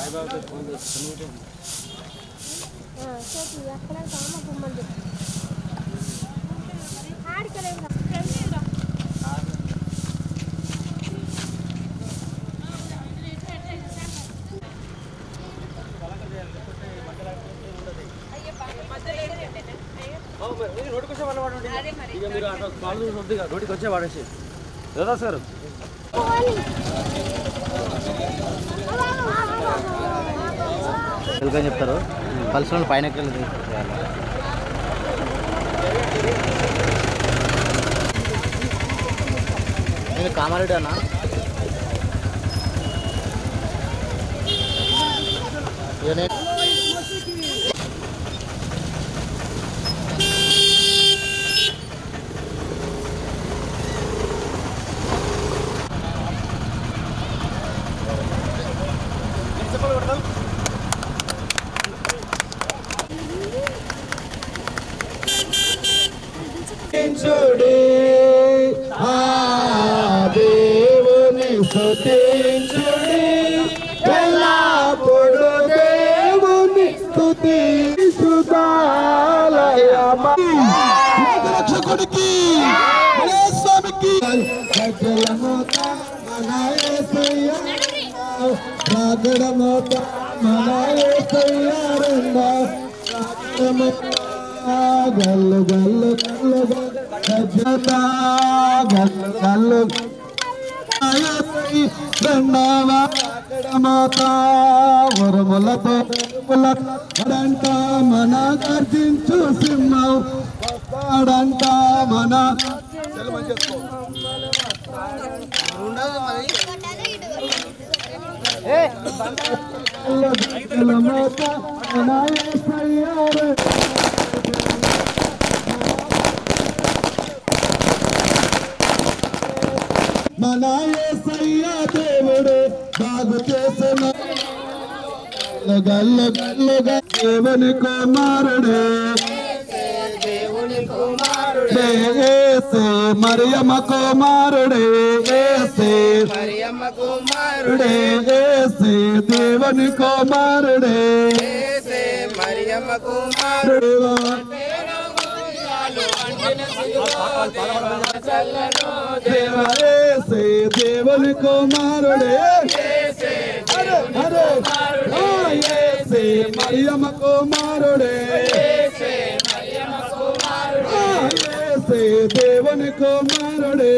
రోడ్డుకి వచ్చే వాడేసి దాదాస్ గారు వెల్కమ్ చెప్తారు కలిసి వాళ్ళు పైన ఎక్కి వెళ్ళి చేయాలి. నేను కామారెడ్డి అన్న ఇక నేను స్తుతించుడి ఆ దేవుని స్తుతించుడి ఎల్లప్పుడు దేవుని స్తుతించుదాలయమా రక్షకుడికి స్వామికి సకలమోత మన యేసయ్య రాగడమోత మన యేసయ్య రెండ రాగడమోత గల్లు గల్లు గల్లు గజ్జత గల్లు గల్లు రెండవ మాత ఉరుములతో ఉరుములంట మన గర్జించు సింహం వస్తాడంట మన మాత మన యేసయ్య మన యేసయ్య దేవుడు బాగు చేసిన గల్లు గల్లుగా దేవుని కుమారుడే ఏసే మరియమ్మ కుమారుడే ఏసే కుమారుడే ఏసే దేవుని కుమారుడే కుమారుడు దేవరేసే దేవుని కుమారుడే అరే అరే ఆ యేసే మరియమ్మ కుమారుడే ఆ యేసే దేవుని కుమారుడే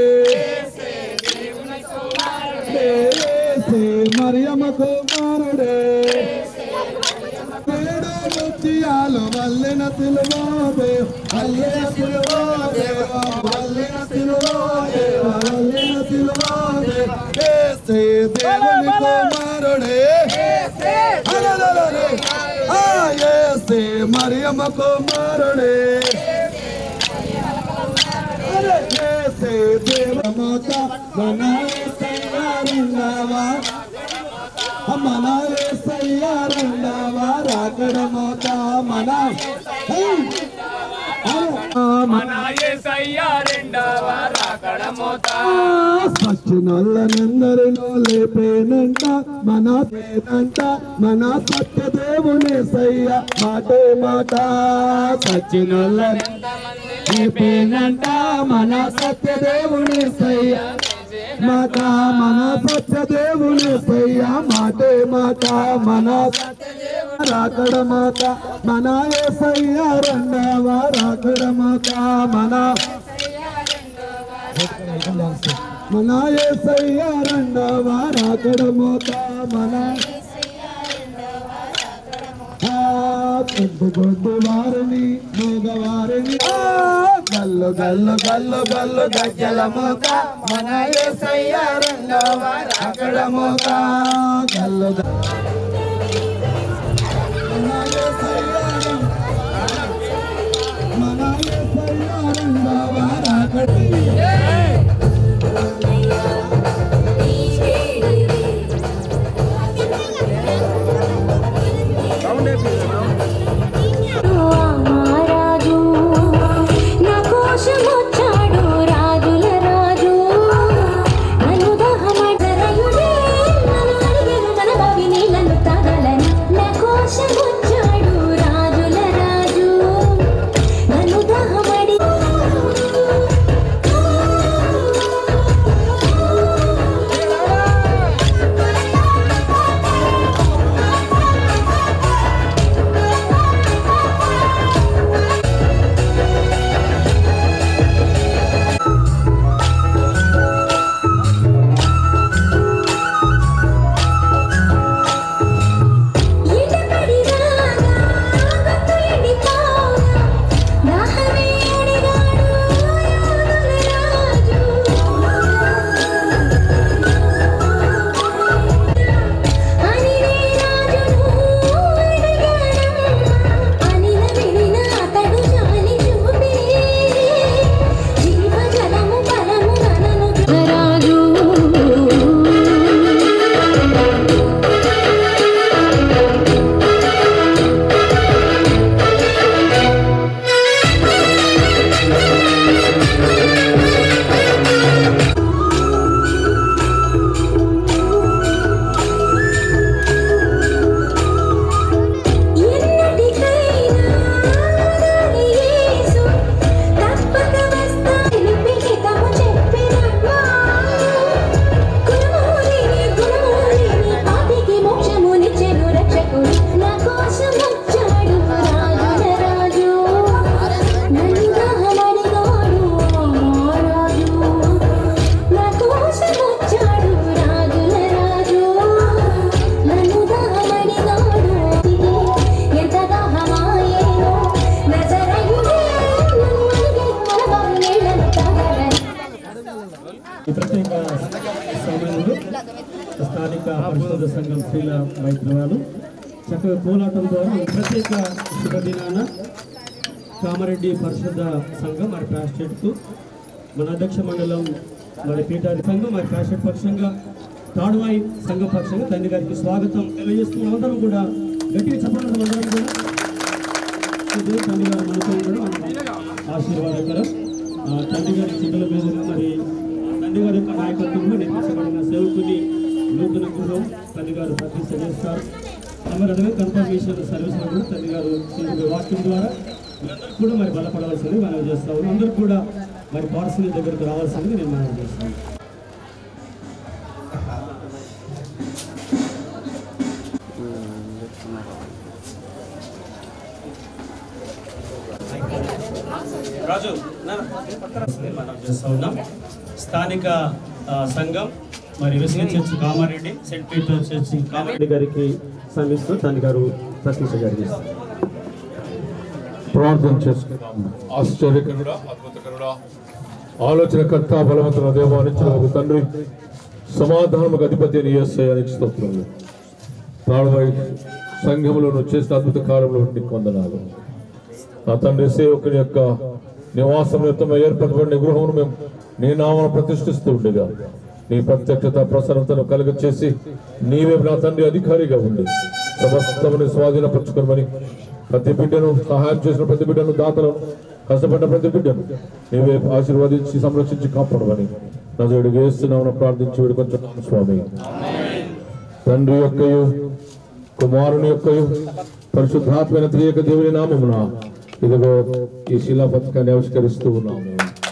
యేసే మరియమ్మ కుమారుడే ఏడు ముత్యాలు వల్లిన సిలువాదే వల్లిన సిలువాదే వల్లిన సిలువాదే వల్లిన సిలువాదే ఏసే దేవుని కుమారుడే అలలలలే. ఆ ఏసే మరియమ్మ కుమారుడే అరే ఏసే దేవమాత మన ఏసయ్యారున్నావా మన ఏసయ్యారున్నావా రాకడమోత మన హే! ఆ, మన సచ్చినొల్లనందరిలో లేపేనంట మన పేనంట మన సత్యదేవుని సయ్య మాటే మాట సచ్చినొల్ల లేపేనంట మన సత్యదేవుని సయ్య మాట మన సత్యదేవుని సయ్య మాటే మాట మన రాకడ మాత మన ఏసయ్య రెండవ రాకడ మాత మన మన ఏసయ్య రెండవ రాకడ మోత మన గొడ్డు గొడ్డు వారిని మగవారిని ఆ, గల్లు గల్లు గల్లు గల్లు గజ్జల మోత మన ఏసయ్య రెండవ రాకడ మోత గల్లు గల్లు మన ఏసయ్య మన ఏసయ్య రెండవ రాకడ రాజు నా కోసం వచ్చాడు రాజుల రాజు నన్ను దహమడరయుడే నన్ను అడిగెను తన పరిశుద్ధ సంఘం స్త్రీల మైత్రురాలు చక్కగా కోలాటం ద్వారా ఈ ప్రత్యేక శుభదినాన కామారెడ్డి పరిశుద్ధ సంఘం మరి ప్యాస్టేట్కు మన అధ్యక్ష మండలం మరి పీఠాది సంఘం మరి ప్యాస్టేట్ పక్షంగా తాడువాయి సంఘ పక్షంగా తండ్రి గారికి స్వాగతం తెలియజేస్తున్నాం అందరం కూడా గట్టిగా చెప్పండి అందరం కూడా ఇది తండ్రి గారు మనతో కూడా ఆశీర్వాదకరం ఆ, తండ్రి గారి చిన్నల మీదుగా మరి తండ్రి గారి యొక్క నాయకత్వంలో నిర్మించబడిన సేవకుని నూతన గృహం తండ్రి గారు ప్రతిష్ట చేస్తారు మరి అదే కన్ఫర్మేషన్ సర్వీస్ కూడా తండ్రి గారు చేసిన వాక్యం ద్వారా మీరందరూ కూడా మరి బలపడవలసింది మనం చేస్తా ఉన్నాం అందరూ కూడా మరి పార్సల్ దగ్గరకు రావాల్సింది నేను మనం చేస్తాను రాజు మనం చేస్తా ఉన్నాం స్థానిక ఆ, సంఘం మరి Wesley church Kamareddy Saint Peter church Kamareddy గారికి శ్రమిస్తూ తండ్రి గారు ప్రతిష్ట జరిగిస్తారు ప్రార్థన చేసుకుందాం ఆశ్చర్యకరుడా అద్భుతకరుడా ఆలోచనకర్త బలవంతుల దేవానిచ్చిన ఒక తండ్రి సమాధానముకు అధిపతి అని చేస్తాయని స్తోత్రములు ప్రాణమై సంఘములో నువ్వు చేసిన అద్భుత కార్యంలో నీకు వందనాలు నా తండ్రి సేవకుని యొక్క నివాసం నిమిత్తం ఏర్పరచబడిన గృహమును మేము నీ నామను ప్రతిష్ఠిస్తూ ఉండేగా నీ ప్రత్యక్షత ప్రసన్నతను కలుగ చేసి నీవే నా తండ్రి అధికారిగా ఉండి సమస్తముని స్వాధీనపరచుకోమని ప్రతి బిడ్డను సహాయం చేసిన ప్రతి బిడ్డను దాతలను కష్టపడ్డ ప్రతి బిడ్డను నీవే ఆశీర్వదించి సంరక్షించి కాపాడమని నజరుడు వేస్తున్నామని ప్రార్థించి వేడుకొంచున్నాను స్వామి తండ్రి యొక్కయు కుమారుని యొక్కయు పరిశుద్ధాత్మైన త్రియక దేవుని నామమున ఇదిగో ఈ శిలా పథకాన్ని ఆవిష్కరిస్తూ ఉన్నాము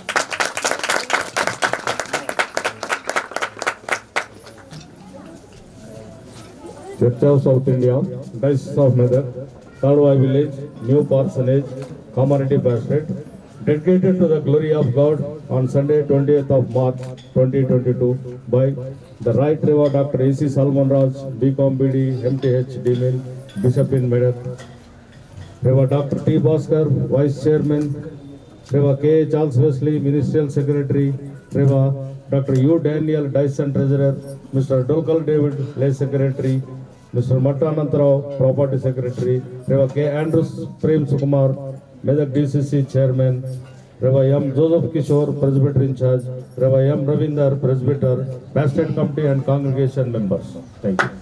Church of South India, Diocese of Mother, Talwai Village, New Parsonage, Community Pastorate, dedicated to the glory of God on Sunday 20th of March 2022 by the Right Reverend Dr. A.C. Salman Raj, BCom BD, MTH Demil, Bishop in Medath, Reverend Dr. T. Bhaskar, Vice Chairman, Reverend K. Charles Wesley, Ministerial Secretary, Reverend Dr. U. Daniel, Dyson Treasurer, Mr. Dolkal David, Lay Secretary, Mr. Mattanantarao, Property Secretary, Reverend K. Andrews Prem Sukumar, Medak DCC Chairman, Reverend M. Joseph Kishore, Presbyter in charge, Reverend M. Ravinder, Presbyter, Pastorate Committee and Congregation members. Thank you.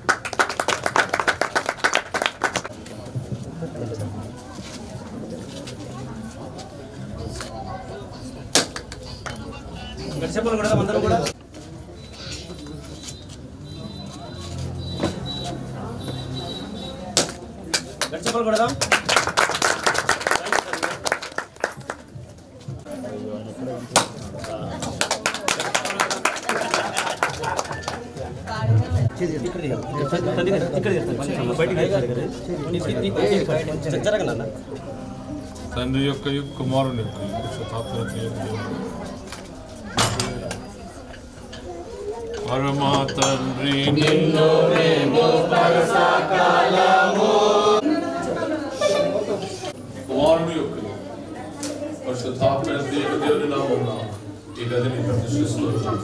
చెప్పాలి కూడా అందరూ కూడా చెప్పాలి కూడా జరగనన్నా తండ్రి యొక్క కుమారుని యొక్క శతాబ్దం పరమా తండ్రి నిన్ను కుమారుని యొక్క పరిశుద్ధాత్మ దేవుని నామమున ఈ గదిని ప్రతిష్ఠిస్తున్నాను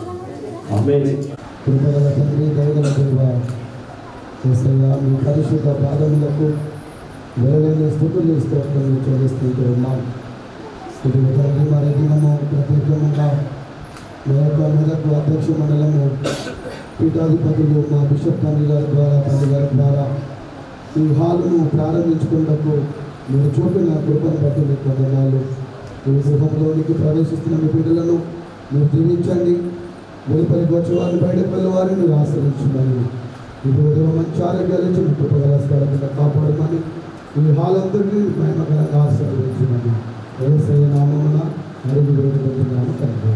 కృపగల తండ్రి దయగల దేవ యేసయ్యా మీ పరిశుద్ధ పాదములకు వేలైన స్థుతులు స్తోత్రాలు చెల్లిస్తూ ఉన్నాం ఇప్పుడు తండ్రి మరి దినము ప్రత్యేకంగా మా యొక్క మెదకు అధ్యక్ష మండలము పీఠాధిపతులు మా బిషప్ తండ్రి గారి ద్వారా తండ్రి గారి ద్వారా ఈ హాలును ప్రారంభించుకున్నకు మీరు చూపిన కృపను బట్టి మీకు వందనాలు ఈ గృహంలోనికి ప్రవేశిస్తున్న మీ బిడ్డలను మీరు దీవించండి వెలుపలికి వచ్చే వారిని బయటకు వెళ్ళే వారిని మీరు ఆశ్రయించమని ఇప్పుడు ఉదయం మంచి ఆరోగ్యాలు ఇచ్చి మీ కృపగల స్థలంగా కాపాడమని ఈ హాల్ అంతటిని మహిమకరంగా ఆశీర్వదించమని ఏసయ్య నామమున అడిగి వేడుకుంటున్నాము తండ్రి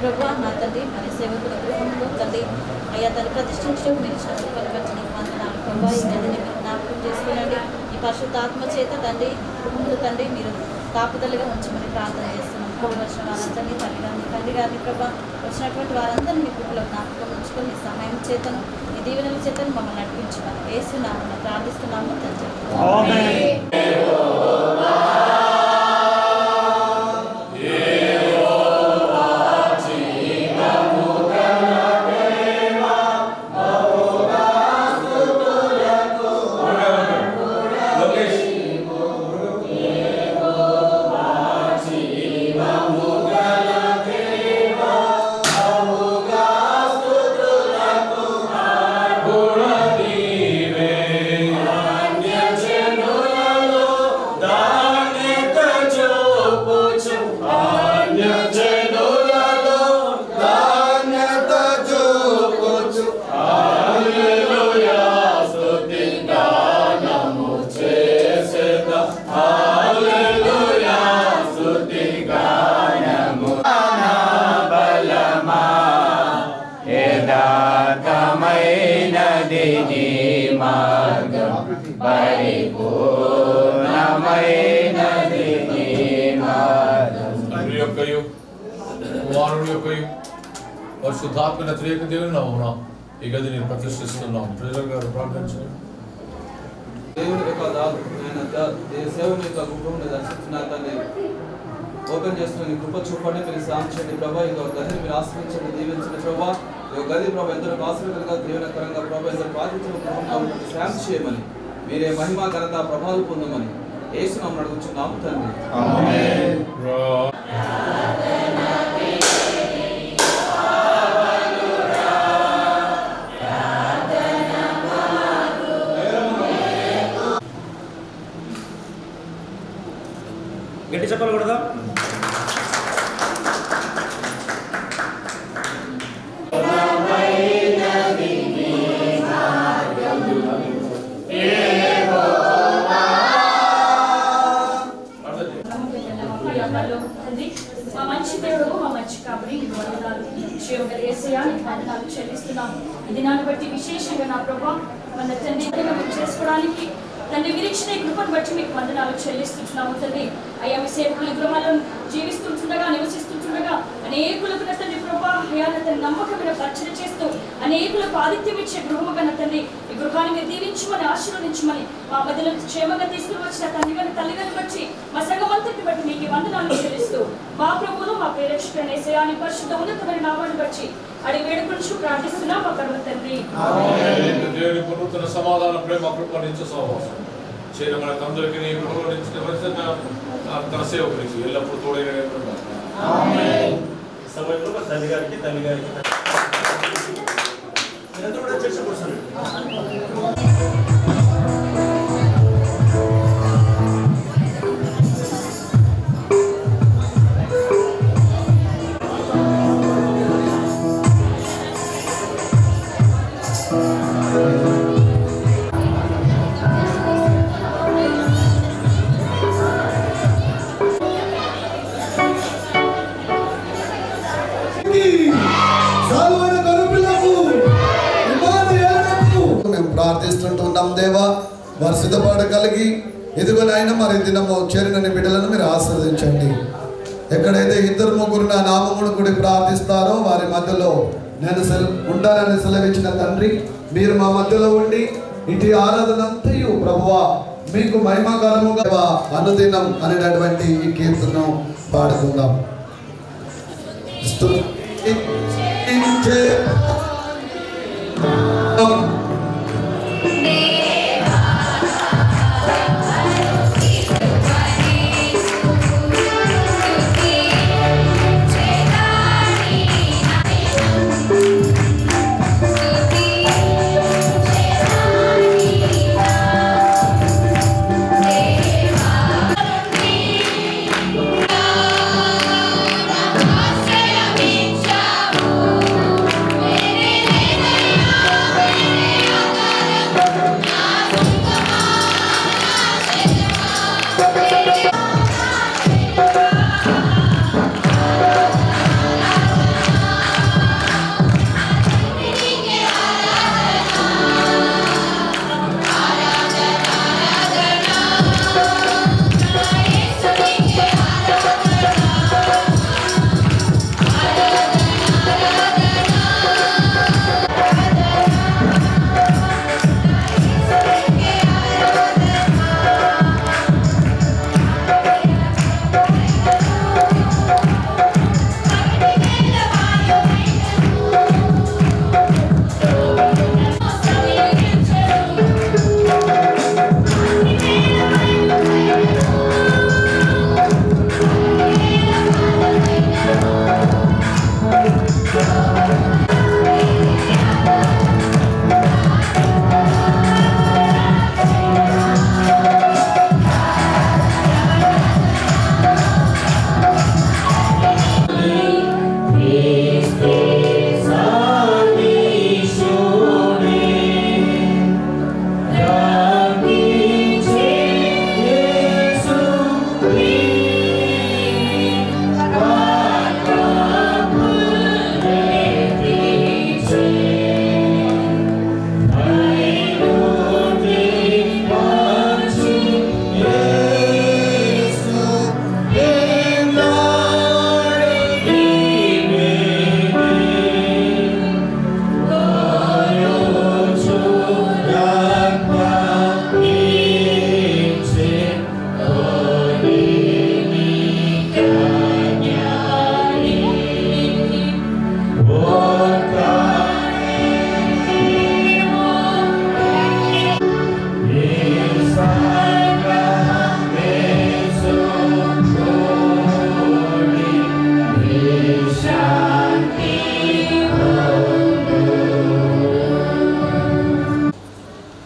ప్రభు నా తండ్రి మరి సేవకుల గృహంలో తండ్రి అయ్యా తను ప్రతిష్ఠించడం మీరు ఇచ్చిన కృపను బట్టి నీకు వందనాలు ప్రభా ఈ గదిని మీరు జ్ఞాపకం చేసుకునండి ఈ పరిశుద్ధాత్మ చేత తండ్రి కుటుంబంలో తండ్రి మీరు కాపుదలుగా ఉంచమని ప్రార్థన చేస్తున్నాం కూడి వచ్చిన వారందరినీ తల్లి గారిని తండ్రి గారిని ప్రభా వచ్చినటువంటి వారందరినీ మీ కృపలో జ్ఞాపకం ఉంచుకొని మీ సహాయం చేతను మీ దీవెనల చేతను మమ్మల్ని నడిపించమని వేస్తున్నాము ప్రార్థిస్తున్నాము తండ్రి తండ్రి యొక్కయు కుమారుడు యొక్కయు పరిశుద్ధాత్మ వ్యతిరేక దేవుని నామమున ఈ గది నేను ప్రతిష్ఠిస్తున్నాం ప్రజల గారు ప్రార్థించండి దేవుని యొక్క దా- ఆయన దా- దే- సేవని యొక్క గృహంని దర్శించిన తండ్రి ఓపెన్ చేస్తున్న నీ కృప చూపండి మీరు సాయం చేయండి ప్రభా ఈ యొక్క గదిని మీరు ఆశ్రయించండి దీవించండి ప్రభా ఈ యొక్క గది ప్రభా ఎందరో ఆశ్రయంగా దీవెనకరంగా ప్రభా ఎందరో బాధించిన గృహంగా ఉంటుంది సాయం చేయమని మీరే మహిమ ఘనత ప్రభావాలు పొందమని ఏసునామని అడుగుచున్నాము తండ్రి గట్టి చెప్పాలి కూడా మా మంచి దేవుడు మా మంచి కాబట్టి నీకు వందనాలు శ్రీయోగ ఏసయ్య నీకు వందనాలు చెల్లిస్తున్నాము ఈ దినాన్ని బట్టి విశేషంగా నా ప్రభా మన తండ్రి ఇంతగా మేము చేసుకోవడానికి తండ్రి మీరు ఇచ్చిన ఈ కృపను బట్టి మీకు వందనాలు చెల్లిస్తున్నాము తండ్రి అయ్యా మీ సేవకుల గృహాల్లో జీవిస్తుండగా నివసిస్తుండగా అనేకులకు నా తండ్రి ప్రభా అయ్యా నా తండ్రి నమ్మకమైన పరిచయం చేస్తూ అనేకులకు ఆదిత్యం ఇచ్చే గృహముగా నా తండ్రి ఈ గృహాన్ని మీరు దీవించమని ఆశీర్వదించమని మా మధ్యలో క్షేమంగా తీసుకుని వచ్చిన తండ్రి గారి తల్లి గారిని బట్టి మా సంఘమంతటిని బట్టి మీకు ఈ వందనాలు చెల్లిస్తూ మా ప్రభువును మా ప్రేరక్షకుడైన యేసయ్యాని పరిశుద్ధ ఉన్నతమైన నామాన్ని బట్టి అడిగి వేడుకొంచు ప్రార్థిస్తున్నాం మా పరమ తండ్రి దేవుని పునరుత్తన సమాధాన ప్రేమ కృప నిత్య సహవాసం చేయడం మనకు అందరికీ నీ కృపలో నిత్య పరిస్థితి తన సేవకునికి ఎల్లప్పుడూ తోడైన సమయంలో మా తల్లి గారికి తల్లి గారికి మీరందరూ కూడా చర్చ కూర్చోండి సాల్వైన గొర్రెపిల్లకు, ఇమ్మానుయేలుకు మేము ప్రార్థిస్తుంటున్నాం దేవా వారు సిద్ధపడగలిగి ఎదుగునైనా మరి దినము చేరిన బిడ్డలను మీరు ఆస్వాదించండి ఎక్కడైతే ఇద్దరు ముగ్గురు నా నామమును కూడా ప్రార్థిస్తారో వారి మధ్యలో నేను సెల ఉండాలని సెలవిచ్చిన తండ్రి మీరు మా మధ్యలో ఉండి ఇటు ఆరాధనంతయు ప్రభువా మీకు మహిమకరముగా అనుదినం అనేటటువంటి ఈ కీర్తనం పాడుకుందాం స్తుతించే Thank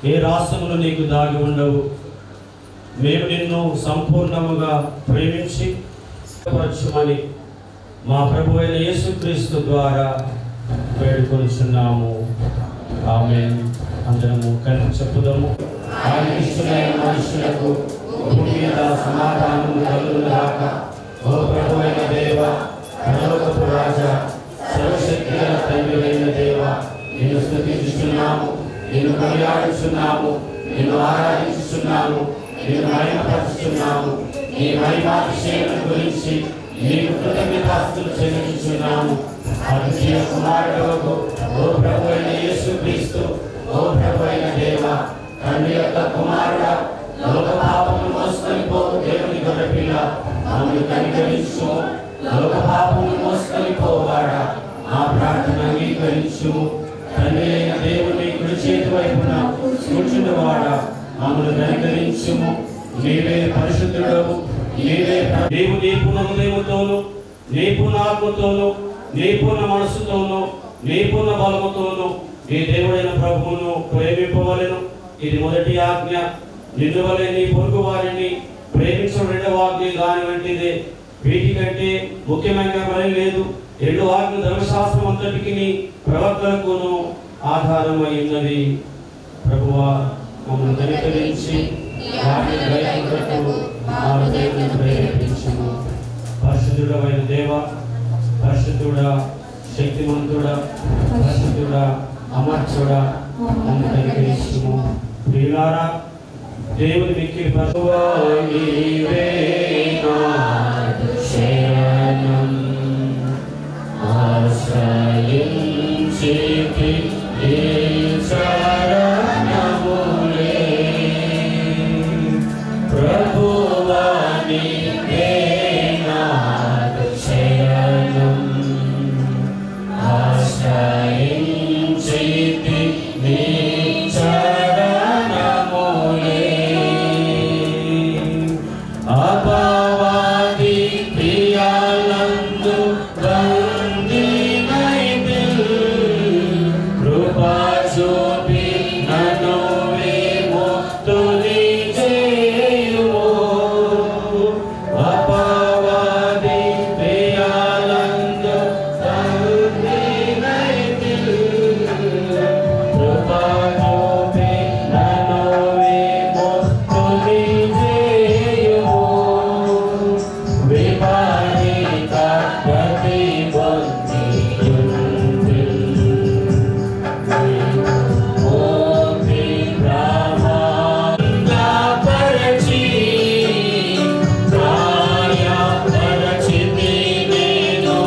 ఏ రాష్ట్రములు నీకు దాగి ఉండవు మేము నిన్ను సంపూర్ణముగా ప్రేమించి పరచుమని మా ప్రభు అయిన యేసుక్రీస్తు ద్వారా వేడుకొనుచున్నాము ఆమె అందరము కలిసి చెప్పుదాము ఆయన ఇష్టమైన మనుషులకు భూమి మీద సమాధానము కలుగుగాక ఓ ప్రభు అయిన దేవ పరలోకపు రాజా సర్వశక్తి గల తండ్రి అయిన దేవ నిన్ను స్థుతిస్తున్నాము నిన్ను కొనియాడుచున్నాము నిన్ను ఆరాధించుచున్నాము నిన్ను మహిమపరుచున్నాము నీ మహిమాభిషేకం గురించి నీకు కృతజ్ఞతాస్తులు చెల్లించుచున్నాము అద్వితీయ కుమారుడు ఓ ప్రభు అయిన యేసు క్రీస్తు ఓ ప్రభు అయిన దేవ తండ్రి యొక్క కుమారుడ లోక పాపము మోసుకొని పో దేవుని గొర్రెపిల్ల మమ్మల్ని కనికరించు లోక పాపము మోసుకొని పోవాడా ఆ ప్రార్థన అంగీకరించు తండ్రి అయిన దేవుని కుడి చేతి వైపున కూర్చున్నవాడా మమ్మల్ని కనికరించుము నీవే పరిశుద్ధుడవు నీవే ప్ర- నీవు నీ పూర్ణ హృదయముతోను నీ పూర్ణ ఆత్మతోను నీ పూర్ణ మనస్సుతోను నీ పూర్ణ బలముతోను నీ దేవుడైన ప్రభువును ప్రేమింపవలెను ఇది మొదటి ఆజ్ఞ నిన్ను వలె నీ పొరుగు వారిని ప్రేమించడం రెండవ ఆజ్ఞ దాని వంటిదే వీటికంటే ముఖ్యమైన పని లేదు రెండు ఆజ్ఞ ధర్మశాస్త్రం అంతటికి ప్రవర్తనకును ఆధారమై ఉన్నది ప్రభువా మమ్మల్ని కనికరించి వారిని గ్రహించుటకు మా హృదయాన్ని ప్రేరేపించుము పరిశుద్ధుడమైన దేవ పరిశుద్ధుడా శక్తిమంతుడా పరిశుద్ధుడా అమర్చుడా మమ్మల్ని కనికరించుము ప్రియులారా దేవుని మిక్కిలి ప్రభువా నీవే నాదు శరణం ఆశ్రయించితి నీ శరణములే ప్రభువా నీవే నాదు శరణం ఆశ్రయించితి నీ చరణములే అపవాది ప్రియాలందు బందినైతే కృపా చూపి నన్ను విముక్తుని చేయుము అపవాది ప్రియాలందు బందినైతే కృపా చూపి నన్ను విముక్తుని చేయుము విపరీత ప్రతిబంధియుంది. మోక్షి బ్రహ్మాండపరచి, ప్రాయపరచితి నేను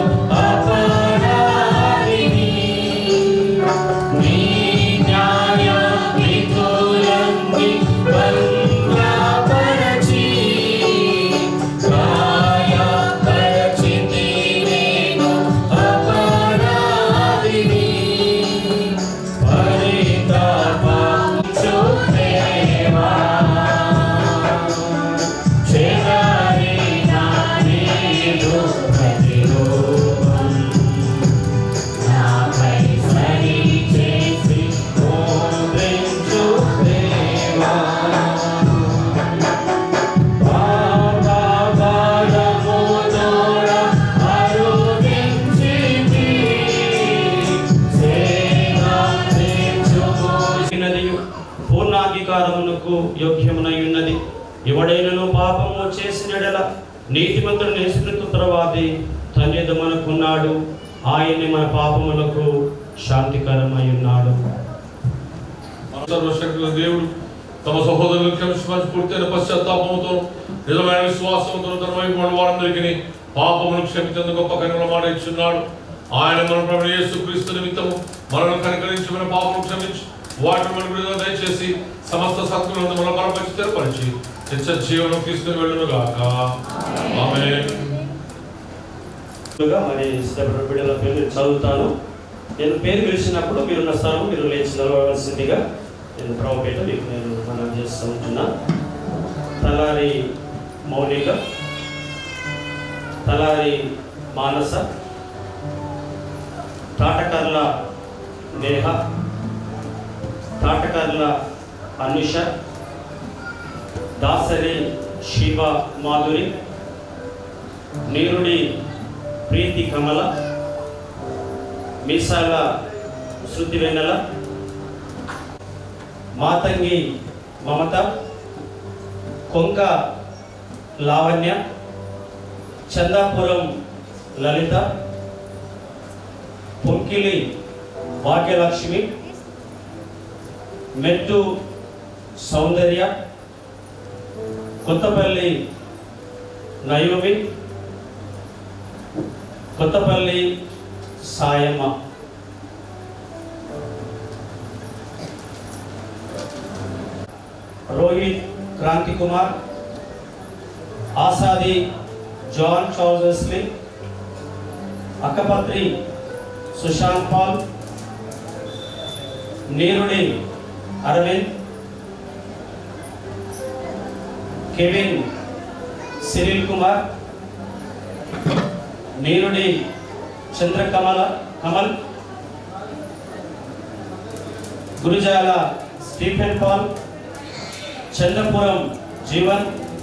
అపరాధిని. నీ న్యాయ విధులన్నీ భంగపరచి, ప్రాయపరచితి నేను అపరాధిని. పరితాపంచు దేవా, చెదరిన నీదు ప్రతిరూపం. నాపై సరి చేసి మోదించు దేవా. పాపభారముతోడ అరుదించితి. సేనాధించుమోసినదియు పూర్ణాధికారమునకు యోగ్యమునై ఉన్నది ఎవడైనను పాపము చేసినడల నీతిమంతుడు నిలుసుకృత తర్వాతి తండ్రి మనకున్నాడు ఆయన్ని మన పాపములకు శాంతికరమై ఉన్నాడు సర్వశక్తుల దేవుడు తమ సహోదరులకు క్షమించమని పూర్తయిన పశ్చాత్తాపంతో నిజమైన విశ్వాసంతో తన వైపు ఉన్న వారందరికీ పాపమును క్షమించేందుకు గొప్ప కనుగొన మాట ఇచ్చున్నాడు ఆయన మన ప్రభు యేసు క్రీస్తు నిమిత్తము మనల్ని కనికరించి మన పాపను క్షమించి వాటిని మన విడుదల దయచేసి సమస్త సత్తులను మన బలపరిచి స్థిరపరిచి నిత్య జీవనం తీసుకుని వెళ్ళును గాక ఆమె ముందుగా మరి ఇష్టపడిన బిడ్డల పేరు చదువుతాను నేను పేరు పిలిచినప్పుడు మీరున్న స్థలం మీరు లేచి నిలవలసిందిగా నేను ప్రభుపేట మీకు నేను మనం చేస్తూ ఉంటున్నా తలారి మౌనిక తలారి మానస తాటకర్ల నేహ తాటకర్ల అనుష దాసరి శివ మాధురి నీరుడి ప్రీతి కమల మీసాల శృతి వెన్నెల మాతంగి మమత కొంక లావణ్య చందాపురం లలిత పొంకిలి భాగ్యలక్ష్మి మెట్టు సౌందర్య కొత్తపల్లి నయోమి కొత్తపల్లి సాయమ్మ రోహిత్ క్రాంతి కుమార్ ఆసాది జాన్ చౌజస్లీ Akkapatri Sushant Paul Neerudi Arvind Kevin Cyril Kumar Neerudi Chandrakamala Kamal Gurujala Stephen Paul Chandrapuram Jeevan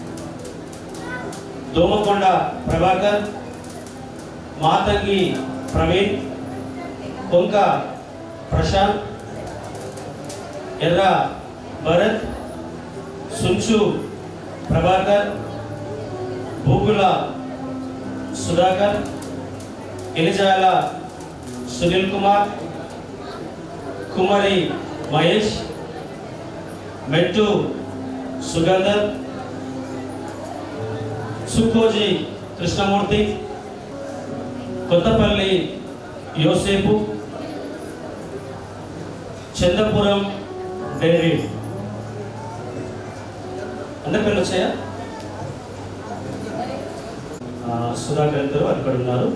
Domakonda Prabhakar Matangi Praveen Konka Prashant Erra Bharat సుంచు Prabhakar భూగుల Sudhakar ఎలిజాల Sunil Kumar కుమారి మహేష్ మెట్టు సుగంధర్ సుకోజీ కృష్ణమూర్తి కొత్తపల్లి యోసేపు చంద్రపురం డేవిడ్ అందరి పేర్లు వచ్చాయా ఆ, సుధాకర్ ఇద్దరు అక్కడ ఉన్నారు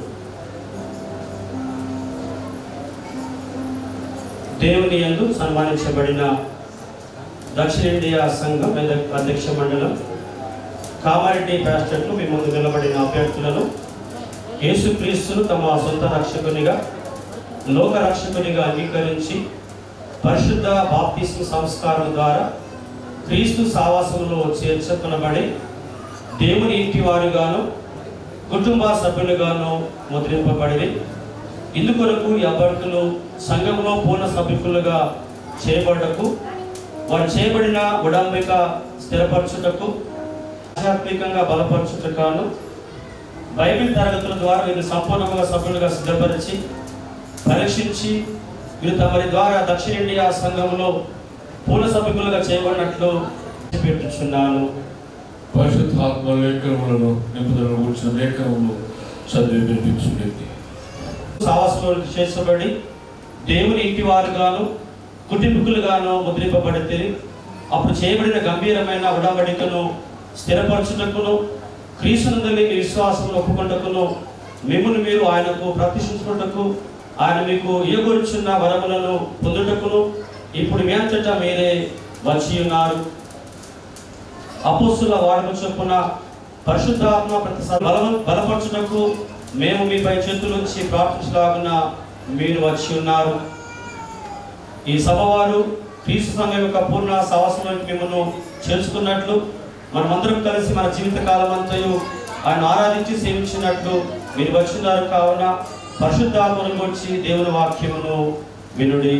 దేవుని యందు సన్మానించబడిన దక్షిణ ఇండియా సంఘం మెదక్ అధ్యక్ష మండలం కామారెడ్డి ప్యాస్టర్లు మీ ముందు నిలబడిన అభ్యర్థులను యేసుక్రీస్తును తమ సొంత రక్షకునిగా లోక రక్షకునిగా అంగీకరించి పరిశుద్ధ బాప్తిస్మ సంస్కారం ద్వారా క్రీస్తు సావాసంలో చేర్చుకునబడి దేవుని ఇంటి వారుగాను కుటుంబ సభ్యులుగాను ముద్రింపబడి ఇందుకొరకు ఈ అభ్యర్థులు సంఘంలో పూర్ణ సభ్యులుగా చేయబడటకు వారు చేయబడిన ఉడంబిక స్థిరపరచుటకు ఆధ్యాత్మికంగా బలపరచుటకాను బైబిల్ తరగతుల ద్వారా వీరిని సంపూర్ణంగా సభ్యులుగా సిద్ధపరిచి పరీక్షించి వీరు తమరి ద్వారా దక్షిణ ఇండియా సంఘంలో పూర్ణ సభ్యులుగా చేయబడినట్లు పెట్టుచున్నాను పరిశుద్ధాత్మ లేఖనములను నింపుదలను కూర్చున్న లేఖనములు చదివి వినిపించుండేది సావాసంలో చేర్చబడి దేవుని ఇంటి వారుగాను కుటుంబకులుగాను ముద్రింపబడితే అప్పుడు చేయబడిన గంభీరమైన ఉడబడికను స్థిరపరచుటకును క్రీస్తునందలి మీ విశ్వాసమును ఒప్పుకుంటకును మిమ్మల్ని మీరు ఆయనకు ప్రతిష్ఠించుకుంటకు ఆయన మీకు ఇయగొరుచున్న వరములను పొందుటకును ఇప్పుడు మీ అంతటా మీరే వచ్చి ఉన్నారు అపోస్తుల వాడకు చొప్పున పరిశుద్ధాత్మ ప్రతి స- బల బలపరచుటకు మేము మీపై చేతులుంచి ప్రార్థించలాగున మీరు వచ్చి ఉన్నారు ఈ సభవారు క్రీస్తు సంఘం యొక్క పూర్ణ సవాసంలోకి మిమ్మల్ని చేర్చుకున్నట్లు మనమందరం కలిసి మన జీవిత కాలం అంతయు ఆయన ఆరాధించి సేవించినట్లు మీరు వచ్చినారు కావున పరిశుద్ధాత్మను గురించి దేవుని వాక్యమును వినుడి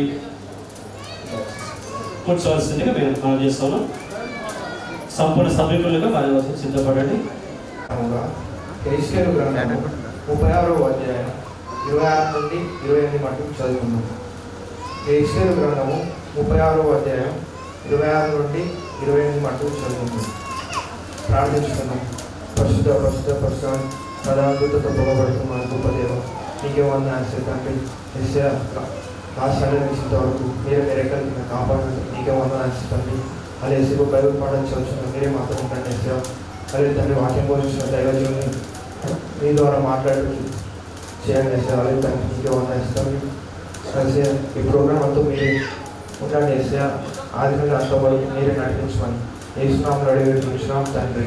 కూర్చోవలసిందిగా మేము మనం చేస్తాను సంపూర్ణ సభ్యులుగా మరి వచ్చి సిద్ధపడండి క్రిస్టియన్ గ్రంథము ముప్పై ఆరో అధ్యాయం ఇరవై ఆరు నుండి ఇరవై ఎనిమిది మట్టుకు చదువుకున్నాం క్రిస్టియన్ గ్రంథము ముప్పై ఆరో అధ్యాయం ఇరవై ఆరు నుండి ఇరవై ఎనిమిది మట్టుకు చదువుకున్నాం ప్రార్థించుకున్నాం పరిశుద్ధ పరిశుద్ధ పరిశుద్ధ ప్రధానతతో పొగబడుతూ మన గొప్ప దేవ నీకే వంద తండ్రి ఎస్య రాష్ట్రాలు నిలిచేంత వరకు మీరే మీరు ఎక్కడ కాపాడండి నీకే వంద తండ్రి అదే శివ బైబిల్ పాఠం చదువుతున్న మీరే మాత్రం ఉండండి ఎస్య అదే తండ్రి వాక్యం పోషించిన దైవజీవుని మీ ద్వారా మాట్లాడుతూ చేయండి ఎస్య అదే తండ్రి నీకే వంద ఇస్తాను కలిసి ఈ ప్రోగ్రామ్ అంతా మీరే ఉండండి ఎస్య ఆది నుండి అంత వరకు మీరే నడిపించమని ఏసునాం అడిగి చూసినాం తండ్రి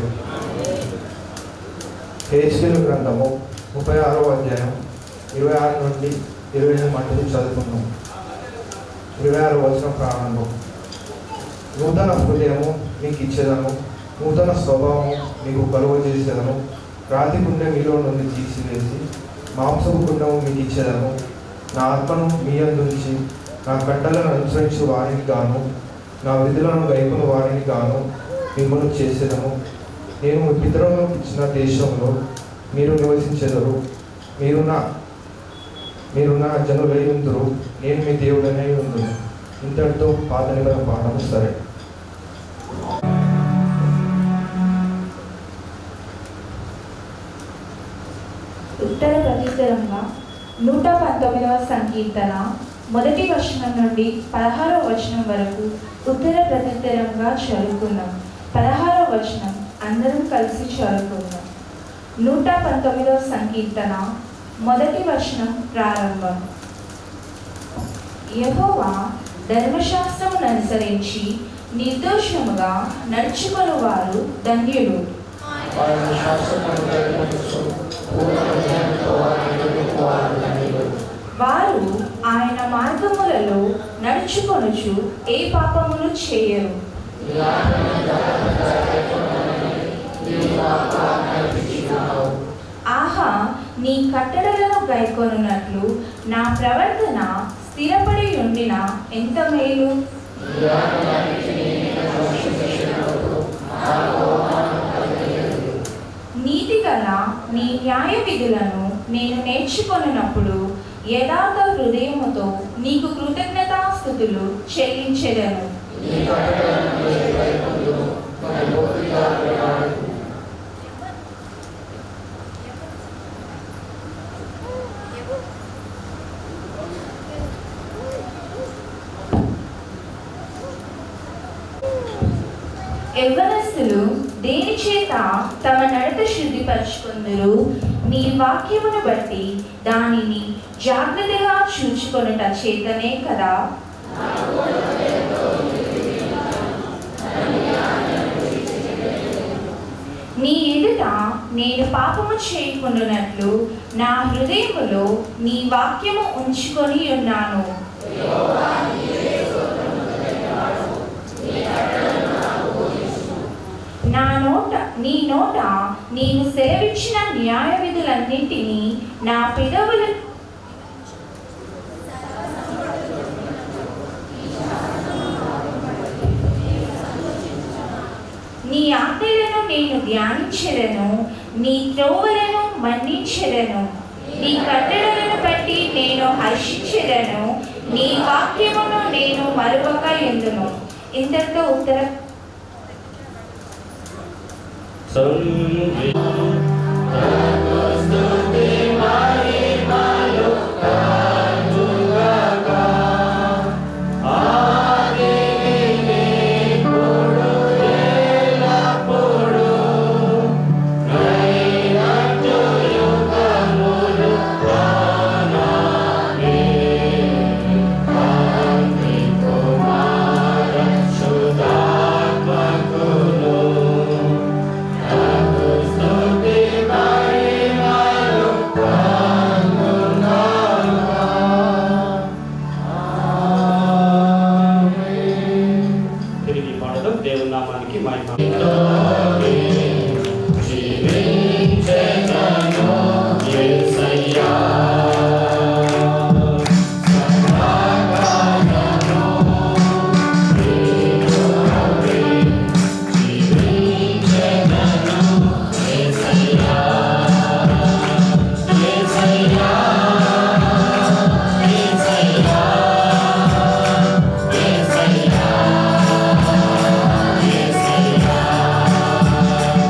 కేసులు గ్రంథము ముప్పై ఆరో అధ్యాయం ఇరవై ఆరు నుండి ఇరవై ఎనిమిది మట్టుకు చదువుకున్నాం ఇరవై ఆరు వచనం ప్రారంభం నూతన హృదయము మీకు ఇచ్చేదను నూతన స్వభావము మీకు కలువ చేసేదను రాతి గుండె మీలో నుండి తీసివేసి మాంసపు గుండము మీకు ఇచ్చేదను నా ఆత్మను మీ నుంచి నా కట్టలను అనుసరించు వారిని గాను నా విధులను గైపును వారిని గాను మిమ్మల్ని చేసేదను నేను మీ పితరులకు ఇచ్చిన దేశంలో మీరు నివసించెదరు మీరు నా మీరు నా జనులై ఉందరు నేను మీ దేవుడనే ఉందును ఇంతటితో పాత నిబంధన పాఠము సరే ఉత్తర ప్రత్యుత్తరంగా నూట పంతొమ్మిదవ సంకీర్తన మొదటి వచనం నుండి పదహారవ వచనం వరకు ఉత్తర ప్రత్యుత్తరంగా చదువుకున్నాం పదహారవ వచనం అందరం కలిసి చదువుకుందాం నూట పంతొమ్మిదవ సంకీర్తన మొదటి వచనం ప్రారంభం యెహోవా ధర్మశాస్త్రమును అనుసరించి నిర్దోషముగా నడుచుకుని వారు ధన్యులు వారు ఆయన మార్గములలో నడుచుకొనుచు ఏ పాపములు చేయరు ఆహా నీ కట్టడలను గైకొనున్నట్లు నా ప్రవర్తన స్థిరపడి ఉండిన ఎంత మేలు నీతిగల నీ న్యాయ విధులను నేను నేర్చుకొనున్నప్పుడు యథార్థ హృదయముతో నీకు కృతజ్ఞతాస్థుతులు చెల్లించెదను యవ్వనస్తులు దేని చేత తమ నడత శుద్ధిపరచుకుందరు నీ వాక్యమును బట్టి దానిని జాగ్రత్తగా చూచుకొనుట చేతనే కదా నీ ఎదుట నేను పాపము చేయకుండానట్లు నా హృదయములో నీ వాక్యము ఉంచుకొని ఉన్నాను నా నోట నీ నోట నేను సెలవిచ్చిన న్యాయ విధులన్నింటినీ నా పెదవులు నీ ఆజ్ఞలను నేను ధ్యానించెదను నీ త్రోవలను మన్నించెదను నీ కట్టడలను బట్టి నేను హర్షించెదను నీ వాక్యమును నేను మరువక ఎందును ఇంతటితో ఉత్తర తిరిగి పాడదాం దేవుని నామానికి మహిమ Yeah.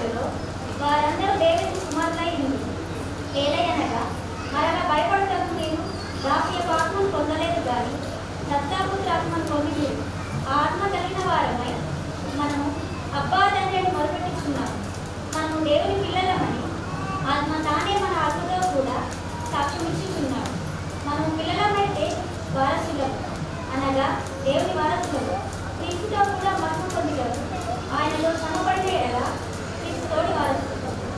వారిలో వారందరూ దేవునికి కుమారులైనది ఏలయనగా మరలా భయపడటకు నేను దాస్య ఆత్మను పొందలేదు కానీ దత్తాపుత్ర ఆత్మను పొంది ఆ ఆత్మ కలిగిన వారమై మనము అబ్బా తండ్రి అని మొదలుపెట్టుకున్నాము మనము దేవుని పిల్లలమని ఆత్మ తానే మన ఆత్మలో కూడా సాక్ష్యం ఇచ్చుచున్నాడు మనము పిల్లలమైతే వారసులం అనగా దేవుని వారసులము క్రీస్తుతో కూడా మహిమ పొందిగలరు ఆయనలో శ్రమపడితే ఎలా క్రీస్తుతోడి వారసులు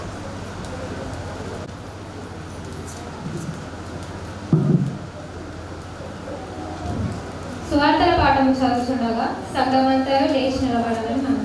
సువార్తల పాఠం చదువుతుండగా సంఘమంతా లేచి నిలబడాలని మనం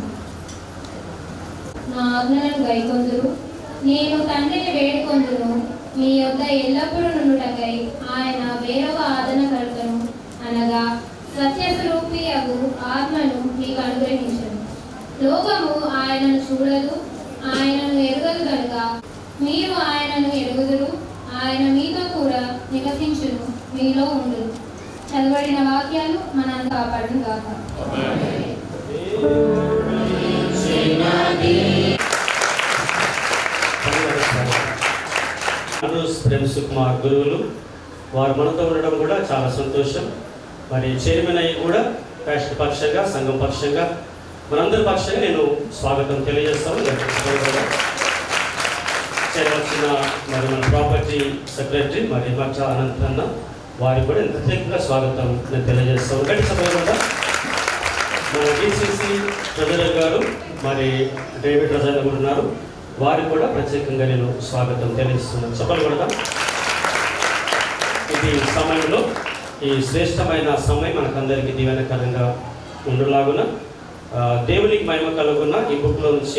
నా ఆజ్ఞలను గైకొందురు నేను తండ్రిని వేడుకొందును మీ యొద్ద ఎల్లప్పుడూ నుండుటకై ఆయన వేరొక ఆదరణకర్తను అనగా సత్యస్వరూపి అగు ఆత్మను మీకు అనుగ్రహించను లోకము ఆయనను చూడదు ఆయనను ఎరుగదు కనుక మీరు ఆయనను ఎరుగుదురు ఆయన మీతో కూడా నివసించును మీలో ఉండును చదవబడిన వాక్యాలు మనంతా కాపాడును గాక అనూస్ ప్రేమ్ సుకుమార్ గురువులు వారు మనతో ఉండడం కూడా చాలా సంతోషం మరి చైర్మన్ అయ్యి కూడా రాష్ట్ర పక్షంగా సంఘం పక్షంగా మనందరి పక్షంగా నేను స్వాగతం తెలియజేస్తాను చేయవలసిన మరి మన ప్రాపర్టీ సెక్రటరీ మరి మధ్య అనంత్ అన్న వారికి కూడా నేను ప్రత్యేకంగా స్వాగతం నేను తెలియజేస్తాను గట్టి సభ కూడా మన డిసిసి ట్రెజరర్ గారు మరి డేవిడ్ రజాల కూడా ఉన్నారు వారికి కూడా ప్రత్యేకంగా నేను స్వాగతం తెలియజేస్తున్నాను చెప్పలు కూడా ఇది సమయంలో ఈ శ్రేష్టమైన సమయం మనకందరికీ దీవెనకరంగా ఉండులాగున ఆ, దేవునికి మహిమ కలుగున ఈ బుక్లో నుంచి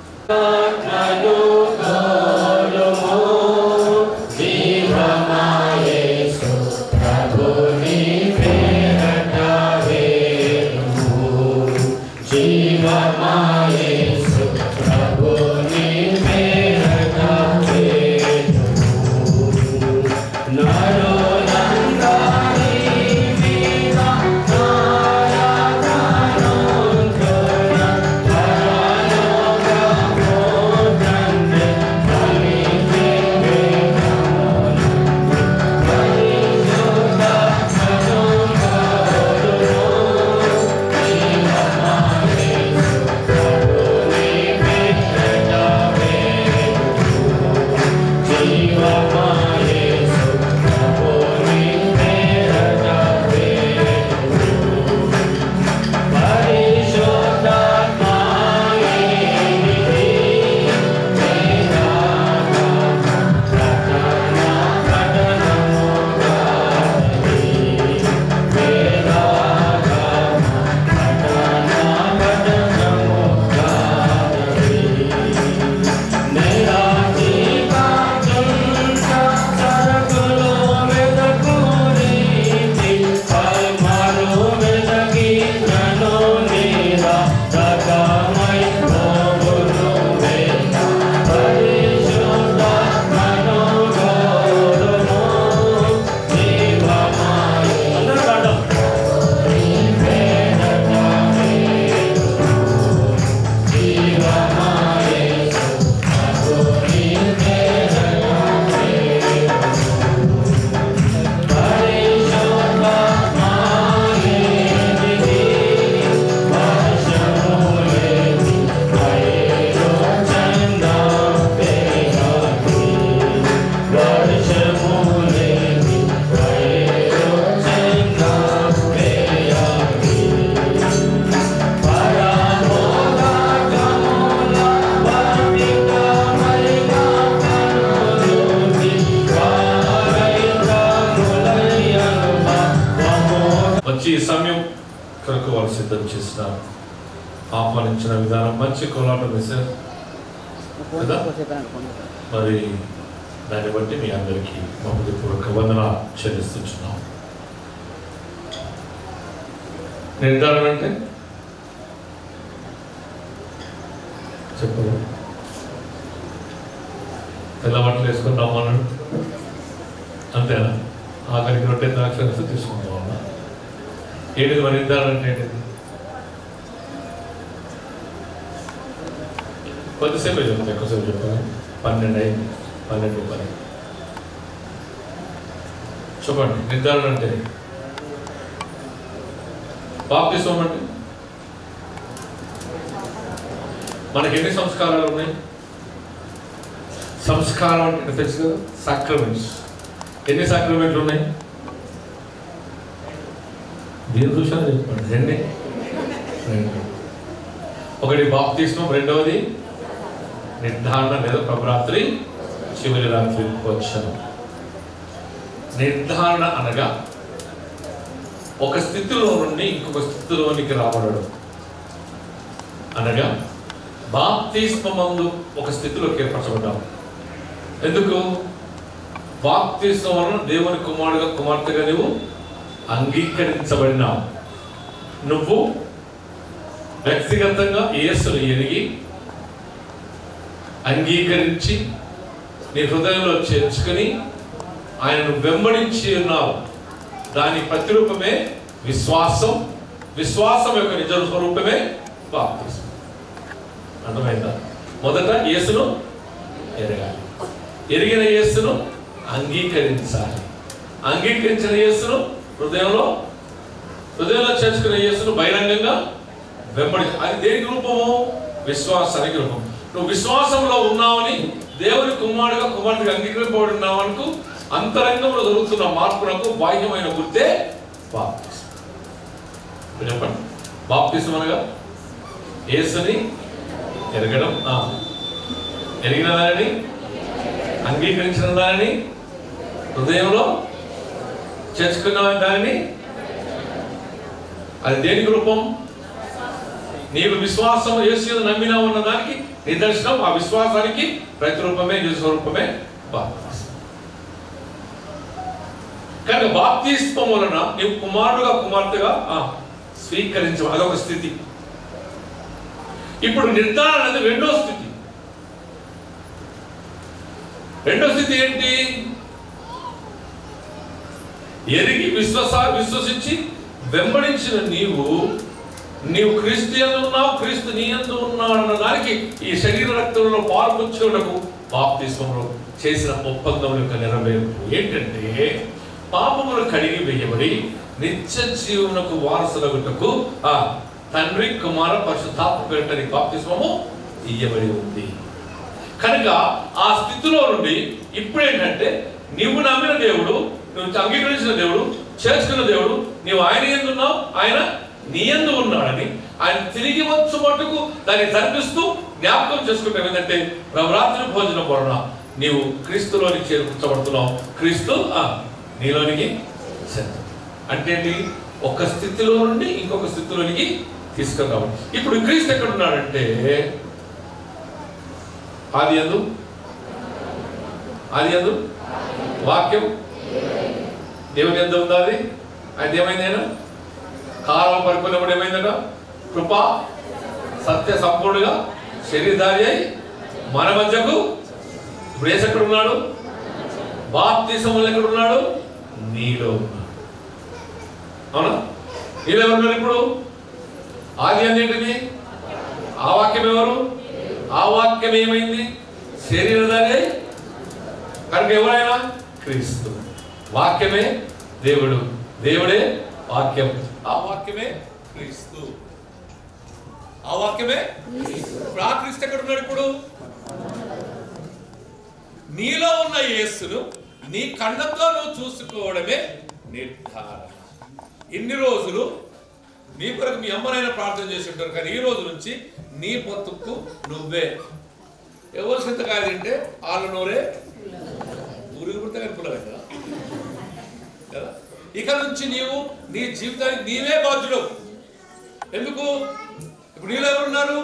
మంచి సమయం కొరకు వాళ్ళు సిద్ధం చేసినారు ఆహ్వానించిన విధానం మంచి కోలాటం వేశారు కదా మరి దాన్ని బట్టి మీ అందరికీ మా హృదయపూర్వక వందన చెల్లిస్తున్నాం నిర్ధారణ అంటే చెప్పరు తెల్ల బట్టలు వేసుకొని రమ్మన్నాడు అంతేనా ఆఖరికి రొట్టె ద్రాక్ష రసం తీసుకుందాం అన్నా ఏంటిది మరి నిర్ధారణ అంటే ఏంటిది కొద్దిసేపు చెప్తాను ఎక్కువసేపు చెప్తాను పన్నెండు అయింది పన్నెండు పని చెప్పండి నిర్ధారణ అంటే బాప్తిస్వం అంటే మనకి ఎన్ని సంస్కారాలు ఉన్నాయి సంస్కారం అంటే తెలుసు కదా సాక్రమెంట్స్ ఎన్ని సాక్రమెంట్లు ఉన్నాయి దీని చూసాను చెప్పండి రెండే రెండు ఒకటి బాప్తిస్మం రెండవది నిర్ధారణ లేదా ప్రభరాత్రి చివరి రాత్రి వచ్చాను నిర్ధారణ అనగా ఒక స్థితిలో నుండి ఇంకొక స్థితిలోనికి రావడం అనగా బాప్తిస్మందు ఒక స్థితిలోకి ఏర్పరచబడ్డాం ఎందుకు బాప్తిస్మం వలన దేవుని కుమారుడుగా కుమార్తెగా నువ్వు అంగీకరించబడినావు నువ్వు వ్యక్తిగతంగా యేసుని ఎరిగి అంగీకరించి నీ హృదయంలో చేర్చుకుని ఆయనను వెంబడించి ఉన్నావు దాని ప్రతిరూపమే విశ్వాసం విశ్వాసం యొక్క నిజ స్వరూపమే బాప్తిసం అర్థమైందా మొదట యేసును ఎరగాలి ఎరిగిన యేసును అంగీకరించాలి అంగీకరించిన యేసును హృదయంలో హృదయంలో చేసుకున్న యేసును బహిరంగంగా వెంబడి అది దేనికి రూపము విశ్వాసానికి రూపం నువ్వు విశ్వాసంలో ఉన్నావని దేవుని కుమారుడుగా కుమార్తెగా అంగీకరింపబడి ఉన్నావనుకు అంతరంగంలో జరుగుతున్న మార్పునకు బాహ్యమైన గుర్తే బాప్తిసం ఇప్పుడు చెప్పండి బాప్తిసం అనగా యేసుని ఎరగడం ఆ. ఎరిగిన దానిని అంగీకరించిన దానిని హృదయంలో చేర్చుకున్న దానిని అది దేనికి రూపం నీవు విశ్వాసం యేసు నమ్మినా ఉన్న దానికి నిదర్శనం ఆ విశ్వాసానికి ప్రతిరూపమే యేసు స్వరూపమే బాప్తిస్మం కనుక బాప్తిస్మం వలన నీవు కుమారుడుగా కుమార్తెగా ఆ, స్వీకరించ అదొక స్థితి ఇప్పుడు నిర్ధారణ అనేది రెండో స్థితి రెండో స్థితి ఏంటి ఎరిగి విశ్వస విశ్వసించి వెంబడించిన నీవు నీవు క్రీస్తు యందు ఉన్నావు క్రీస్తు నీ యందు ఉన్నాడు అన్న దానికి ఈ శరీర రక్తంలో పాల్పంచుకున్నకు బాప్తిస్మంలో చేసిన ఒప్పందం యొక్క నెరవేర్పు ఏంటంటే పాపములు కడిగి వేయబడి నిత్య జీవనకు వారసులగుటకు ఆ తండ్రి కుమార పరిశుద్ధాత్మ పేరటని బాప్తిస్మము ఇయ్యబడి ఉంది కనుక ఆ స్థితిలో నుండి ఇప్పుడు ఏంటంటే నీవు నమ్మిన దేవుడు నువ్వు అంగీకరించిన దేవుడు చేసుకున్న దేవుడు నీవు ఆయన ఎందు ఉన్నావు ఆయన నీ ఎందు ఉన్నాడని ఆయన తిరిగి వచ్చు మటుకు దాన్ని జరిపిస్తూ జ్ఞాపకం చేసుకుంటాం ఏంటంటే నవరాత్రి భోజనం వలన నీవు క్రీస్తులోని చేర్చబడుతున్నావు క్రీస్తు ఆ, నీలోనికి చేర్చ- అంటే ఏంటి? ఒక స్థితిలో నుండి ఇంకొక స్థితిలోనికి తీసుకురావు ఇప్పుడు క్రీస్తు ఎక్కడ ఉన్నాడంటే ఆది ఎందు ఆది ఎందు వాక్యం దేవుని ఎందు ఉందా అది అది ఏమైంది ఆయన కాలం పడుకున్నప్పుడు ఏమైందట కృప సత్య సంపూర్ణగా శరీరధారి అయి మన మధ్యకు ఇప్పుడు ఏసు ఎక్కడ ఉన్నాడు బాప్తిసములు ఎక్కడ ఉన్నాడు నీలో ఉన్నాడు అవునా నీలో ఎవరు ఉన్నారు ఇప్పుడు ఆది అన్నింటిది ఆ వాక్యం ఎవరు ఆ వాక్యం ఏమైంది శరీరధారి అయి కనుక ఎవరైనా క్రీస్తు వాక్యమే దేవుడు దేవుడే వాక్యం ఆ వాక్యమే క్రీస్తు ఆ వాక్యమే ఇప్పుడు ఆ క్రీస్తు ఎక్కడ ఉన్నాడు ఇప్పుడు నీలో ఉన్న యేసును నీ కళ్ళతో నువ్వు చూసుకోవడమే నిర్ధారణ ఇన్ని రోజులు నీ కొరకు మీ అమ్మనైనా ప్రార్థన చేసి ఉంటారు కానీ ఈ రోజు నుంచి నీ పొత్తుకు నువ్వే ఎవరు చింతకాయ తింటే వాళ్ళ నోరే ఊరికి పుడితే కానీ పుల్లగా కదా కదా ఇక నుంచి నీవు నీ జీవితానికి నీవే బాధ్యుడు ఎందుకు ఇప్పుడు నీళ్ళు ఎవరున్నారు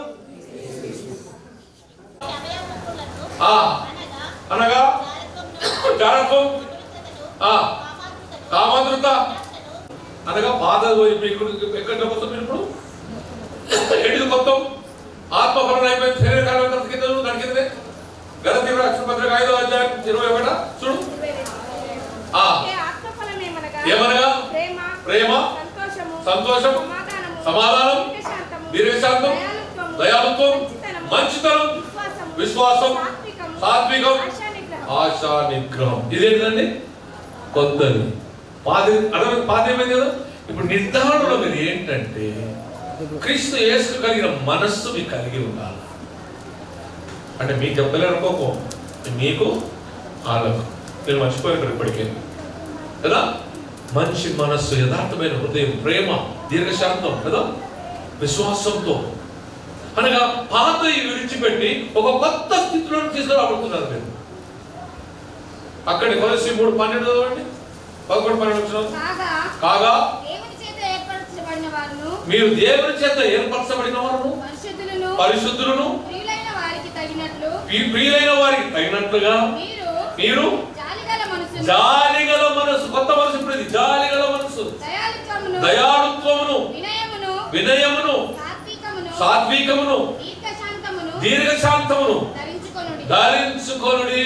ఆ, అనగా జాగ్రత్తం ఆ, కామాతృత అనగా బాధ ఇప్పుడు ఎక్కడ వస్తుంది మీరు ఇప్పుడు ఎడిది మొత్తం ఆత్మఫలం అయిపోయింది శరీరకాలం ఎంత కింద ఉంది, దాని కిందనే గత తీవ్ర అక్షర పత్రిక ఐదో అధ్యాయం ఇరవై ఒకట చూడు ఆ ఏమనగా ప్రేమ సంతోషం సమాధానం దీర్ఘశాంతం దయాలుత్వం మంచితనం విశ్వాసం సాత్వికం ఆశా నిగ్రహం ఇదేంటండి కొత్తది పాది అర్థం పాత ఏమైంది కదా ఇప్పుడు నిర్ధారణలో మీరు ఏంటంటే క్రీస్తు యేసు కలిగిన మనస్సు మీకు కలిగి ఉండాలి అంటే మీకు చెప్పలేరు అనుకోకో మీకు వాళ్ళకు నేను మర్చిపోయాను ఇప్పటికే కదా మంచి మనస్సు యథార్థమైన హృదయం ప్రేమ దీర్ఘశాంతం కదా విశ్వాసంతో అనగా పాత విడిచిపెట్టి ఒక కొత్త స్థితిలో తీసుకురాబడుతున్నారు మీరు అక్కడి కొలసి మూడు పన్నెండు చదవండి పదకొండు పన్నెండు వచ్చిన కాగా కాగా దేవుని చేత ఏర్పరచబడిన వారును మీరు దేవుని చేత ఏర్పరచబడిన వారు పరిశుద్ధులను పరిశుద్ధులను ప్రియులైన వారికి తగినట్లు ఈ ప్రియులైన వారికి తగినట్లుగా మీరు మీరు జాలిగల మనసును జాలిగల మనసు కొత్త మనసు ఇప్పుడు ఇది జాలిగల మనసు దయాళుత్వమును దయాళుత్వమును వినయమును వినయమును సాత్వికమును సాత్వికమును దీర్ఘశాంతమును దీర్ఘశాంతమును ధరించుకొనుడి ధరించుకొనుడి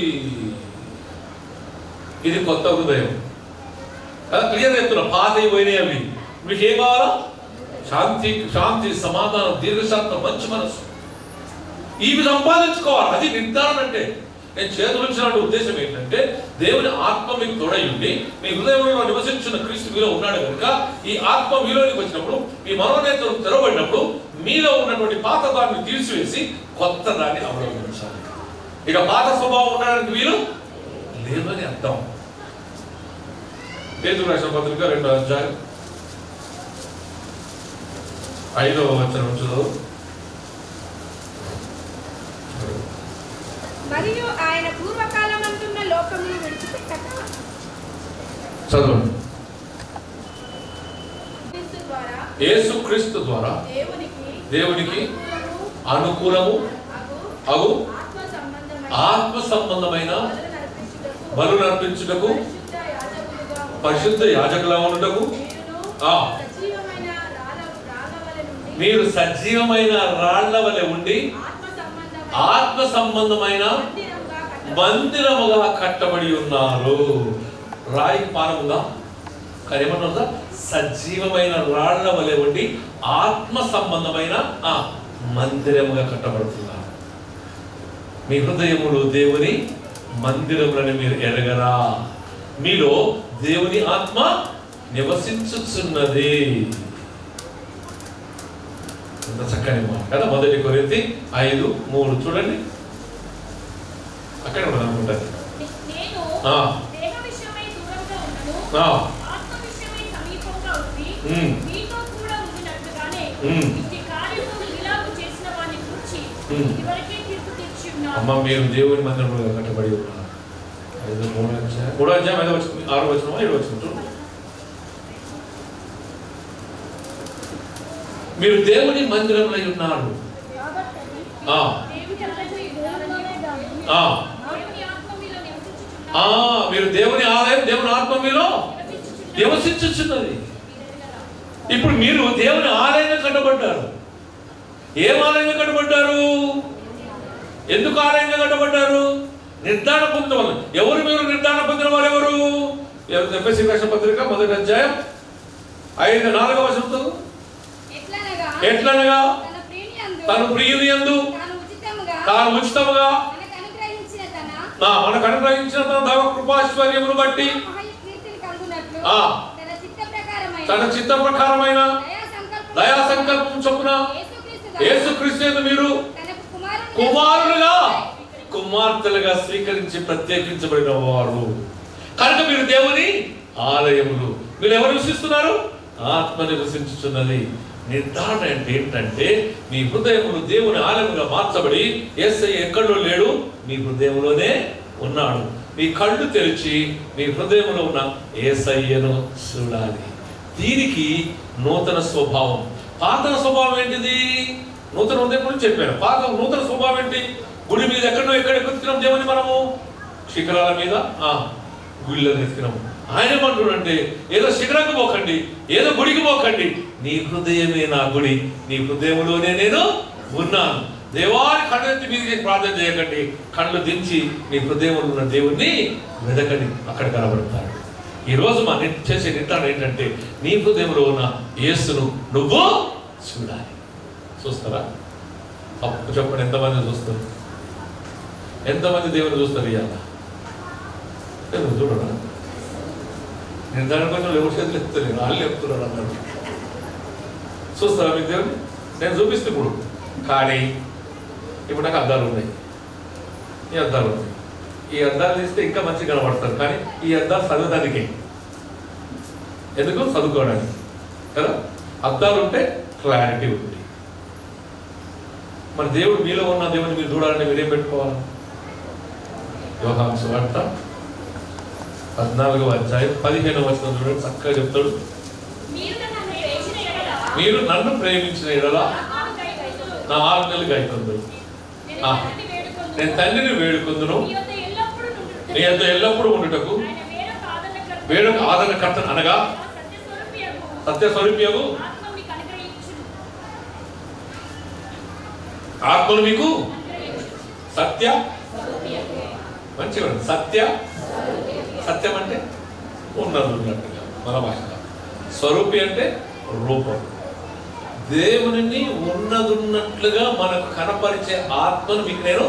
ఇది కొత్త హృదయం క్లియర్ చెప్తున్నా పాత పోయినాయి అవి మీకు ఏం కావాలా శాంతి శాంతి సమాధానం దీర్ఘశాంతం మంచి మనసు ఇవి సంపాదించుకోవాలి అది నిర్ధారణ అంటే నేను చేతులు ఉంచిన ఉద్దేశం ఏంటంటే దేవుని ఆత్మ మీకు తోడై ఉండి మీ హృదయంలో నివసించిన క్రీస్తు మీలో ఉన్నాడు కనుక ఈ ఆత్మ మీలోనికి వచ్చినప్పుడు మీ మనోనేతలు తెరవబడినప్పుడు మీలో ఉన్నటువంటి పాత దాన్ని తీసివేసి కొత్త దాన్ని అవలంబించాలి ఇక పాత స్వభావం ఉండడానికి వీలు లేదని అర్థం పేదలు రాసిన పత్రిక రెండో అధ్యాయం ఐదవ వచనం చదువు మరియు ఆయన పూర్వకాలమంటున్న లోకమును విడిచిపెట్టక చదవండి క్రీస్తు ద్వారా యేసు క్రీస్తు ద్వారా దేవునికి దేవునికి అనుకూలము అగు ఆత్మ సంబంధమైన ఆత్మ సంబంధమైన బలు నర్పించుటకు పరిశుద్ధ యాజకులుగా పరిశుద్ధ యాజకుల ఉండుటకు ఆ, సజీవమైన రాళ్ళ రాళ్ళ వలె నుండి మీరు సజీవమైన రాళ్ల వలె ఉండి ఆత్మ సంబంధమైన మందిరముగా కట్టబడి ఉన్నారు రాయి పానముగా కానీ ఏమన్నా సజీవమైన రాళ్ల వలె ఉండి ఆత్మ సంబంధమైన ఆ మందిరముగా కట్టబడుతున్నారు మీ హృదయములు దేవుని మందిరములని మీరు ఎరగరా మీలో దేవుని ఆత్మ నివసించుచున్నది ఎంత చక్కని మాట కదా మొదటి కొరింతి ఐదు మూడు చూడండి అక్కడ మనం అనుకుంటారు నేను ఆ. దేహ విషయమై దూరంగా ఉండను ఆ. ఆత్మ విషయమై సమీపంగా ఉండి ఉమ్. మీతో కూడా ఉండినట్లుగానే ఉమ్. ఇట్టి కార్యములు ఇలాగు చేసిన వారిని గురించి ఉమ్. ఇదివరకే తీర్పు తీర్చి ఉన్నాను అమ్మ మీరు దేవుని మందిరంలో కట్టబడి ఉన్నారు ఐదు మూడు అధ్యాయం మూడో అధ్యాయం ఐదో వచ్చిన ఆరో వచ్చిన ఏడు వచ్చిన చూడండి మీరు దేవుని మందిరంలో ఉన్నారు ఆ, దేవుని ఆలయమై ఉన్నారని గాని ఆ, దేవుని ఆత్మ మీలో నివసించుచున్నాడు. ఆ, మీరు దేవుని ఆలయం దేవుని ఆత్మ మీలో నివసించుచున్నది ఇప్పుడు మీరు దేవుని ఆలయంగా కట్టబడ్డారు ఏం ఆలయంగా కట్టబడ్డారు ఎందుకు ఆలయంగా కట్టబడ్డారు నిర్ధారణ పొందిన వాళ్ళు ఎవరు మీరు నిర్ధారణ పొందిన వారు ఎవరు ఎఫ్ఎస్సి రాష్ట్ర పత్రిక మొదటి అధ్యాయం ఐదు నాలుగవ వచనంతో ఎట్లనగా ఎట్లనగా తన ప్రియునియందు తను ప్రియుని యందు తాను ఉచితముగా తాను ఉచితముగా మనకు అనుగ్రహించిన తన నా మనకు అనుగ్రహించిన తన దైవ కృపాశ్వర్యమును బట్టి మహకీర్తిని కలుగునట్లు ఆ. తన చిత్త ప్రకారమైన తన చిత్త ప్రకారమైన దయా సంకల్పం దయా సంకల్పం చొప్పున యేసుక్రీస్తు యేసుక్రీస్తు యందు మీరు తనకు కుమారుని కుమారులుగా కుమార్తెలుగా స్వీకరించి ప్రత్యేకించబడిన వారు కనుక మీరు దేవుని ఆలయములు మీరు ఎవరు నివసిస్తున్నారు ఆత్మ నివసించుతున్నది నిర్ధారణ అంటే ఏంటంటే మీ హృదయములు దేవుని ఆలయముగా మార్చబడి ఏసై ఎక్కడో లేడు మీ హృదయంలోనే ఉన్నాడు మీ కళ్ళు తెరిచి మీ హృదయంలో ఉన్న ఏసయ్యను చూడాలి దీనికి నూతన స్వభావం పాత స్వభావం ఏంటిది నూతన హృదయం గురించి చెప్పాను పాత నూతన స్వభావం ఏంటి గుడి మీద ఎక్కడో ఎక్కడ ఎక్కుతున్నాం దేవుని మనము శిఖరాల మీద ఆ గుడిలో ఎత్తుకున్నాము ఆయన ఏమంటున్నాడంటే ఏదో శిఖరానికి పోకండి ఏదో గుడికి పోకండి నీ హృదయమే నా గుడి నీ హృదయంలోనే నేను ఉన్నాను దేవాని కళ్ళెత్తి మీదకి ప్రార్థన చేయకండి కళ్ళు దించి నీ హృదయంలో ఉన్న దేవుణ్ణి వెదకండి అక్కడ కనబడతాడు ఈ రోజు మా ని- చేసే నిర్ధారణ ఏంటంటే నీ హృదయంలో ఉన్న యేసును నువ్వు చూడాలి చూస్తారా అప్పుడు చెప్పండి ఎంతమంది చూస్తారు ఎంతమంది దేవుని చూస్తారు ఇవాళ నేను చూడరా నేను దాని కొంచెం ఎవరి చేతులు ఎత్తుతాను వాళ్ళు చెప్తున్నారు అన్నారు చూస్తారా మీకు దేవుని నేను చూపిస్తే ఇప్పుడు కానీ ఇప్పుడు నాకు అద్దాలు ఉన్నాయి ఈ అద్దాలు ఉన్నాయి ఈ అద్దాలు తీస్తే ఇంకా మంచిగా కనబడతారు కానీ ఈ అద్దాలు చదవడానికే ఎందుకు చదువుకోవడానికి కదా అద్దాలు ఉంటే క్లారిటీ ఉంది మరి దేవుడు మీలో ఉన్న దేవుని మీరు చూడాలంటే మీరేం పెట్టుకోవాలి యోహాంశ వార్త పద్నాలుగో అధ్యాయం పదిహేను వచనం చూడండి చక్కగా చెప్తాడు మీరు నన్ను ప్రేమించిన ఎడల మీరు నన్ను ప్రేమించిన ఎడలా ఆత్మకై గైకొందురు. నా ఆజ్ఞలు గైకొందురు నేను ఆ. తండ్రిని వేడుకొందును. నేను తండ్రిని వేడుకుందును నీ యొద్ద ఎల్లప్పుడూ నుండుటకు. నీ అంత ఎల్లప్పుడూ ఉండుటకు ఆయన వేరొక ఆదరణకర్త. వేడొక ఆదరణకర్త అనగా సత్యస్వరూపియగు సత్యస్వరూప్యము ఆత్మ మీకు అనుగ్రహించును. ఆత్మను మీకు సత్య మంచిగా ఉంది. సత్య సత్యం అంటే ఉన్నది ఉన్నట్టుగా మన భాషలో స్వరూపి అంటే రూపం దేవునిని ఉన్నదున్నట్లుగా మనకు కనపరిచే ఆత్మను మీకు నేను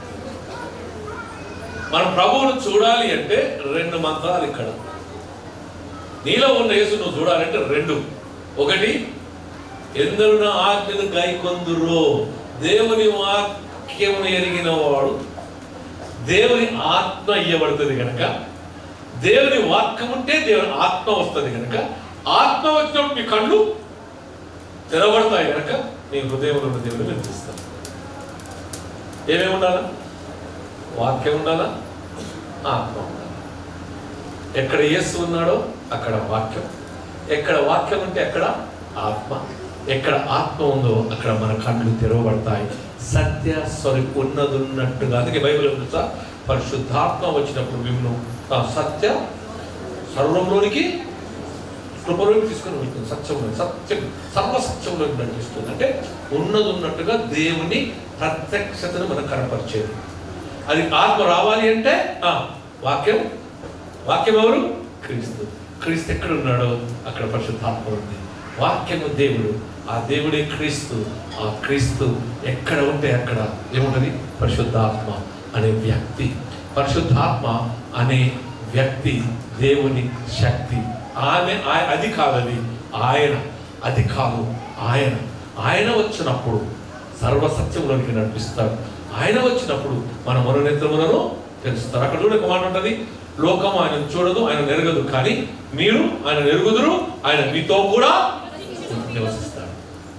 మన ప్రభువును చూడాలి అంటే రెండు మంత్రాలు ఇక్కడ నీలో ఉన్న యేసు నువ్వు చూడాలంటే రెండు ఒకటి ఎందరు నా ఆజ్ఞను గైకొందురో దేవుని వాక్యమును ఎరిగిన వాడు దేవుని ఆత్మ ఇయ్యబడుతుంది కనుక దేవుని వాక్యం ఉంటే దేవుని ఆత్మ వస్తుంది కనుక ఆత్మ వచ్చినప్పుడు మీ కళ్ళు తెరవబడతాయి కనుక నీ హృదయంలో ఉన్న దేవుని వినిపిస్తాను ఏమేమి ఉండాలా వాక్యం ఉండాలా ఆత్మ ఉండాలా ఎక్కడ యేసు ఉన్నాడో అక్కడ వాక్యం ఎక్కడ వాక్యం ఉంటే అక్కడ ఆత్మ ఎక్కడ ఆత్మ ఉందో అక్కడ మన కళ్ళు తెరవబడతాయి సత్య స్వరూప ఉన్నదున్నట్టుగా అందుకే బైబిల్ తెలుసా పరిశుద్ధాత్మ వచ్చినప్పుడు మిమ్మల్ని ఆ సత్య సర్వంలోనికి కృపలోకి తీసుకొని వెళ్తుంది సత్యంలో సత్యం సర్వ సత్యంలోకి నడిపిస్తుంది అంటే ఉన్నది ఉన్నట్టుగా దేవుని ప్రత్యక్షతను మనకు కనపరిచేది అది ఆత్మ రావాలి అంటే ఆ, వాక్యం వాక్యం ఎవరు క్రీస్తు క్రీస్తు ఎక్కడ ఉన్నాడో అక్కడ పరిశుద్ధాత్మ ఉంది వాక్యము దేవుడు ఆ దేవుడే క్రీస్తు ఆ క్రీస్తు ఎక్కడ ఉంటే అక్కడ ఏముంటది పరిశుద్ధాత్మ అనే వ్యక్తి పరిశుద్ధాత్మ అనే వ్యక్తి దేవుని శక్తి ఆమె ఆయ- అది కాదది ఆయన అది కాదు ఆయన ఆయన వచ్చినప్పుడు సర్వసత్యంలోనికి నడిపిస్తాడు ఆయన వచ్చినప్పుడు మన మనోనేత్రములను తెలుస్తారు అక్కడ చూడ మాట ఉంటుంది లోకం ఆయన చూడదు ఆయన నెరగదు కానీ మీరు ఆయన నెరుగుదురు ఆయన మీతో కూడా నివసిస్తాడు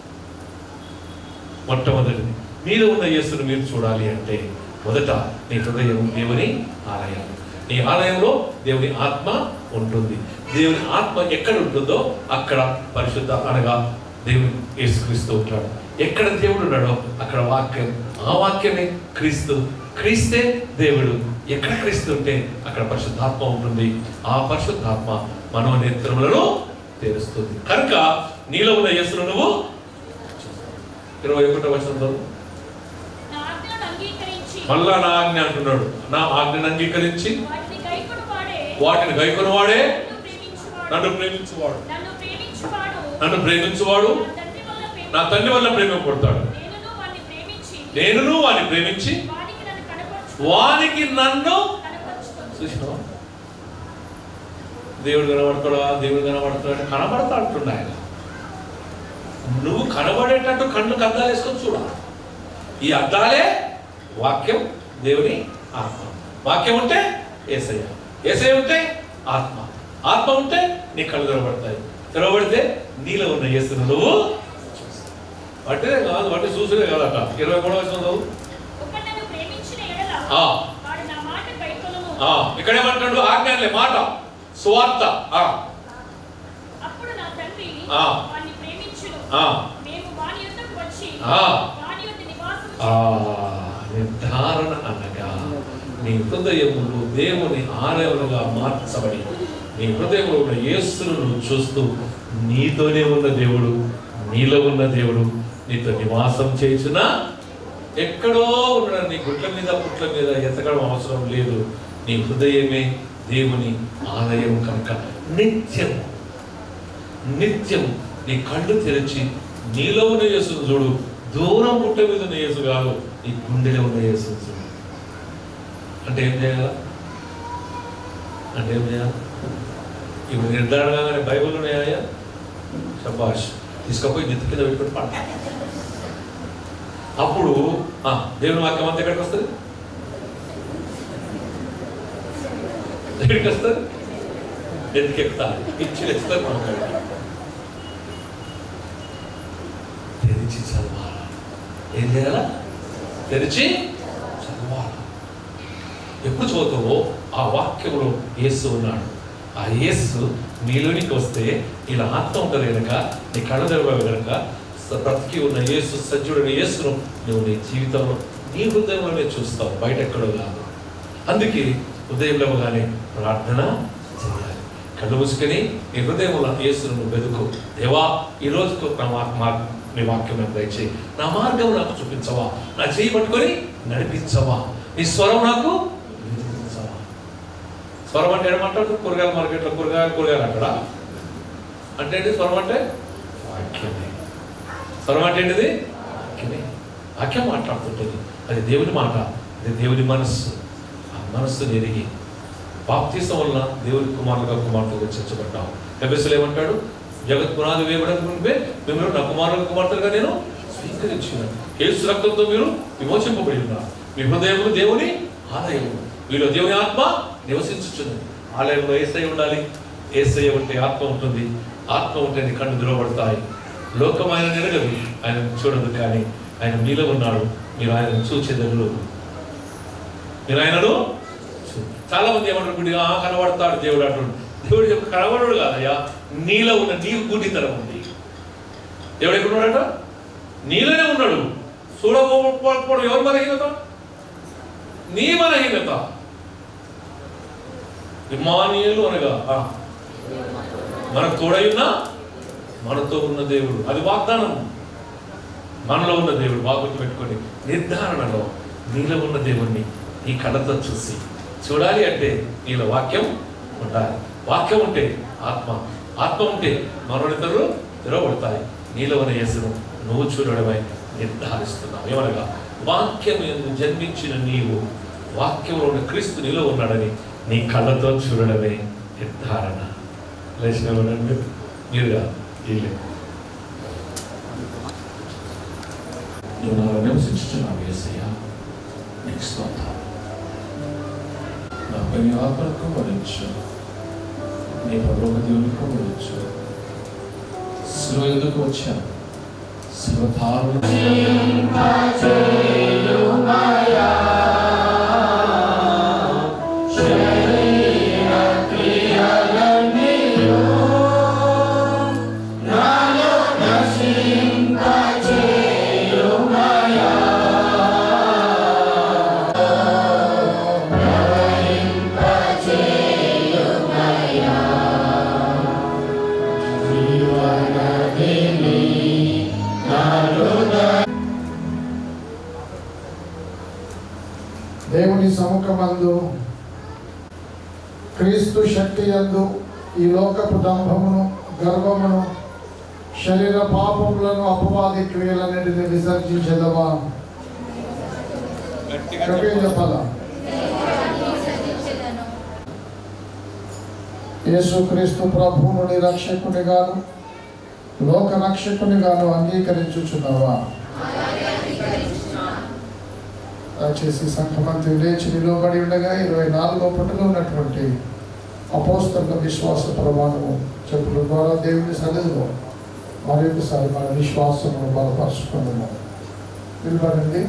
మొట్టమొదటిది మీలో ఉన్న యేసును మీరు చూడాలి అంటే మొదట నీ హృదయం దేవుని ఆలయం నీ ఆలయంలో దేవుని ఆత్మ ఉంటుంది దేవుని ఆత్మ ఎక్కడ ఉంటుందో అక్కడ పరిశుద్ధ అనగా దేవుని యేసుక్రీస్తు ఉంటాడు ఎక్కడ దేవుడు ఉన్నాడో అక్కడ వాక్యం ఆ వాక్యమే క్రీస్తు క్రీస్తే దేవుడు ఎక్కడ క్రీస్తు ఉంటే అక్కడ పరిశుద్ధాత్మ ఉంటుంది ఆ పరిశుద్ధాత్మ మనోనేత్రములను తెరుస్తుంది కనుక నీలో ఉన్న యేసును నువ్వు ఇరవై ఒకటో వచనంలో నా ఆజ్ఞలను అంగీకరించి మళ్ళా నా ఆజ్ఞ అంటున్నాడు నా ఆజ్ఞను అంగీకరించి వాటిని గైకొను వాడే వాటిని గైకొనవాడే నన్ను నన్ను ప్రేమించువాడు ప్రేమించువాడు నన్ను ప్రేమించువాడు నన్ను ప్రేమించువాడు నా తండ్రి వల్ల నా తండ్రి వల్ల ప్రేమ కొడతాడు నేనును వాడిని ప్రేమించి నేనును వాడిని ప్రేమించి వానికి నన్ను కనపరచు వానికి నన్ను కనపరచుకొను చూసినావా దేవుడు కనబడతాడా దేవుడు కనబడతాడు కనబడతా అంటుండ ఆయన నువ్వు కనబడేటట్టు కళ్ళు అద్దాలు వేసుకొని చూడాలి ఈ అద్దాలే వాక్యం దేవుని ఆత్మ వాక్యం ఉంటే ఏసయ్య ఏసయ్య ఉంటే ఆత్మ ఆత్మ ఉంటే నీ కళ్ళు కనబడతాయి తెరవబడితే నీలో ఉన్న యేసును నువ్వు చూస్తావు. వాటినే కాదు వాటి చూసుడే కాదట ఇరవై మూడవ వచనం చదువు. ఒకడు నన్ను ప్రేమించిన ఎడల ఆ. వాడు నా మాట కైకొనును ఆ ఇక్కడేమంటాడు ఆజ్ఞలే మాట స్వార్థ ఆ అప్పుడు నా తండ్రి ఆ. వాడిని ప్రేమించును ఆ. మేము వాని యొద్దకు వచ్చి ఆ. వాని యొద్ద నివాసం ఆ నిర్ధారణ అనగా నీ హృదయములు దేవుని ఆలయములుగా మార్చబడి నీ హృదయంలో ఉన్న యేసును నువ్వు చూస్తూ నీతోనే ఉన్న దేవుడు నీలో ఉన్న దేవుడు నీతో నివాసం చేసిన ఎక్కడో ఉండడం నీ గుట్ల మీద పుట్ల మీద ఎతకడం అవసరం లేదు నీ హృదయమే దేవుని ఆలయం కనుక నిత్యం నిత్యం నీ కళ్ళు తెరిచి నీలో ఉన్న యేసును చూడు దూరం పుట్ట మీద ఉన్న యేసు కాదు నీ గుండెలో ఉన్న యేసును చూడు అంటే ఏం చేయాలా అంటే ఏం చేయాలి ఇవి నిర్ధారణగానే బైబిల్ ఉన్నాయా శబాష్ తీసుకపోయి నెత్తి కింద పెట్టుకుని పాట అప్పుడు ఆ, దేవుని వాక్యం అంతా ఎక్కడికి వస్తుంది ఎక్కడికి వస్తుంది ఎందుకు ఎక్కుతారు ఇచ్చి వేస్తారు మనం కాడికి. తెరిచి చదవాలా ఏం చేయాలా తెరిచి చదవాలా ఎప్పుడు చదువుతావో ఆ వాక్యంలో యేసు ఉన్నాడు ఆ యేసు నీలోనికి వస్తే ఇలా ఆత్మ ఉంటుంది కనుక నీ కళ్ళ తెరవవి కనుక స- బ్రతికి ఉన్న యేసు సజ్జుడైన యేసును నువ్వు నీ జీవితంలో నీ హృదయంలోనే చూస్తావు బయట ఎక్కడో కాదు అందుకే ఉదయం లేవగానే ప్రార్థన చేయాలి కళ్ళు మూసుకొని నీ హృదయంలో యేసును నువ్వు వెతుకు దేవా ఈ రోజుకు నా మా- మా నీ వాక్యం నాకు దయచేయి నా మార్గం నాకు చూపించవా నా చేయి పట్టుకొని నడిపించవా నీ స్వరం నాకు వినిపించవా స్వరం అంటే ఏమంటారు కూరగాయల మార్కెట్లో కూరగాయలు కూరగాయలు అక్కడ అంటే ఏంటి స్వరం అంటే వాక్యమే స్వరం అంటే ఏంటిది వాక్యమే వాక్యం మాట్లాడుతుంటుంది అది దేవుని మాట అది దేవుని మనస్సు ఆ మనస్సుని ఎరిగి బాప్తీసం వలన దేవుని కుమారులుగా కుమార్తెగా చర్చబడ్డాం ఎబెస్సులు ఏమంటాడు జగత్ పునాది వేయబడక ముందే మిమ్మల్ని నా కుమారుల కుమార్తెగా నేను స్వీకరించినాను యేసు రక్తంతో మీరు విమోచింపబడి ఉన్నారు మీ హృదయము దేవుని ఆలయము మీలో దేవుని ఆత్మ నివసించుచున్నది ఆలయంలో ఏసై ఉండాలి ఏసై ఉంటే ఆత్మ ఉంటుంది ఆత్మ ఉంటే నీ కళ్ళు దురవబడతాయి లోకం ఆయన నిరగదు ఆయన చూడదు కానీ ఆయన మీలో ఉన్నాడు మీరు ఆయన చూచేదరు మీరు ఆయనను చూ- చాలా మంది ఏమంటారు గుడిగా "ఆ, కనబడతాడు దేవుడు అంటాడు దేవుడు యొక్క కనబడు కాదయ్యా నీలో ఉన్న నీ గుడితనం ఉంది దేవుడు ఎక్కడ ఉన్నాడట నీలోనే ఉన్నాడు చూడకపోవడం ఎవరు బలహీనత నీ బలహీనత ఇమానియలు అనగా ఆ, మనకు తోడైనా మనతో ఉన్న దేవుడు అది వాగ్దానం మనలో ఉన్న దేవుడు బాగా పెట్టుకొని నిర్ధారణలో నీలో ఉన్న దేవుణ్ణి నీ కళ్ళతో చూసి చూడాలి అంటే నీలో వాక్యం ఉండాలి వాక్యం ఉంటే ఆత్మ ఆత్మ ఉంటే మనోడిద్దరు తెరవబడతాయి నీలో ఉన్న యేసును నువ్వు చూడడమై నిర్ధారిస్తున్నావు ఏమనగా వాక్యం ఎందు జన్మించిన నీవు వాక్యంలో ఉన్న క్రీస్తు నీలో ఉన్నాడని నీ కళ్ళతో చూడడమే నిర్ధారణ లేచిన ఎవరండి మీరు కాదు వీళ్ళే నువ్వు నాలో నివసించుచున్నావు యేసయ్యా నీకు స్తోత్రం నా పని ఆత్మకు వరించు నీ పరలోక దేవునికి వరించు శిలువ ఎందుకు వచ్చాను శివధారణ దేవుని సముఖమందు క్రీస్తు శక్తి యందు ఈ లోకపు దంభమును గర్వమును శరీర పాపములను అపవాది క్రియలన్నిటిని విసర్జించదవా గట్టిగా చెప్పాలా యేసుక్రీస్తు ప్రభువును నీ రక్షకునిగాను లోక రక్షకునిగాను అంగీకరించుచున్నావా దయచేసి సంఘమంతి లేచి నిలువబడి ఉండగా ఇరవై నాలుగో పుటలో ఉన్నటువంటి అపోస్తల విశ్వాస ప్రమాణము చెప్పుల ద్వారా దేవుని సన్నిధిలో మరొకసారి మన విశ్వాసమును బలపరుచుకున్నాము నిలబడండి